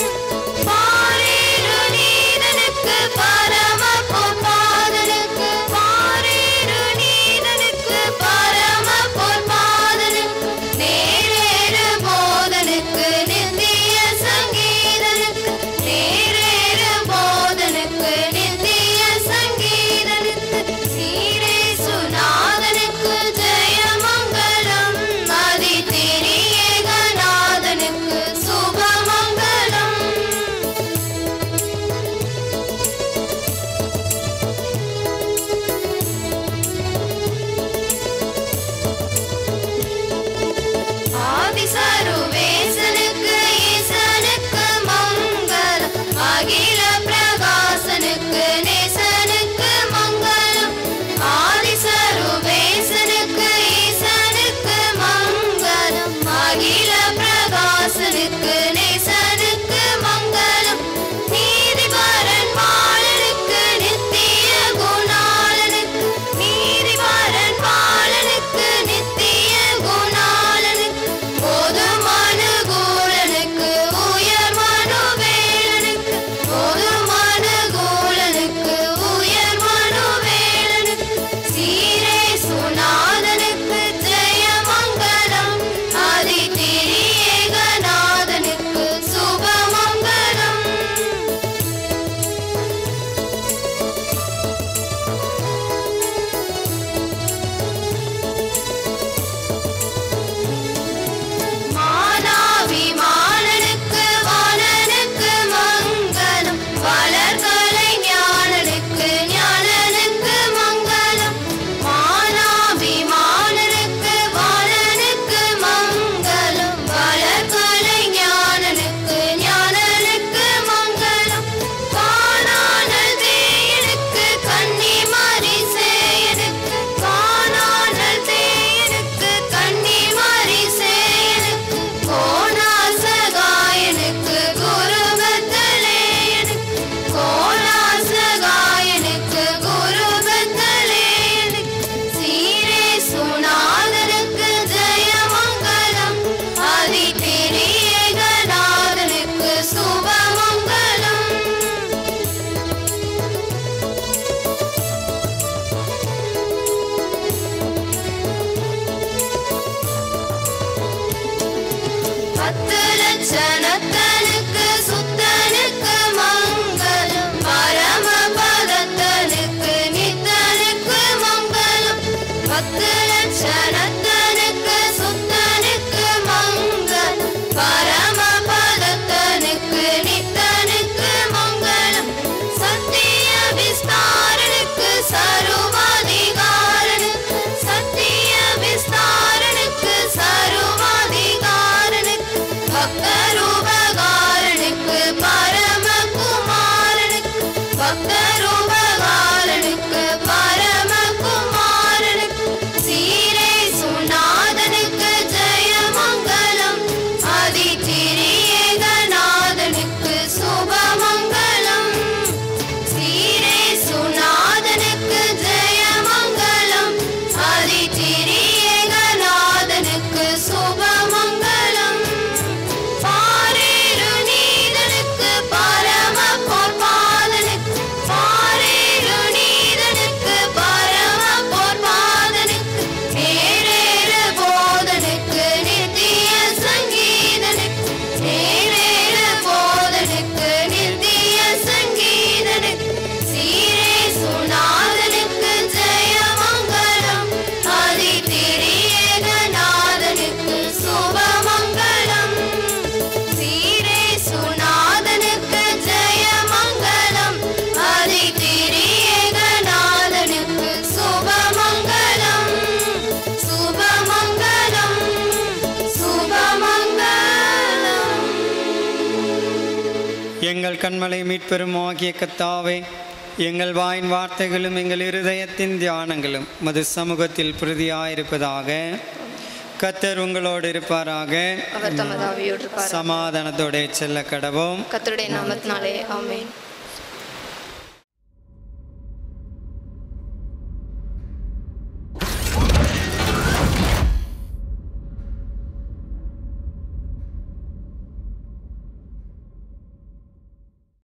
எங்கள் கண்மலை மீட்பெரும் ஆகிய கத்தாவே எங்கள் வாயின் வார்த்தைகளும் எங்கள் இருதயத்தின் தியானங்களும் மது சமூகத்தில் பிரதியாயிருப்பதாக கத்தர் உங்களோடு இருப்பாராக அவர் தமது ஆவியோடு இருப்பார் சமாதானத்தோட செல்ல கடவோம் கத்தருடைய நாமத்தினாலே ஆமென்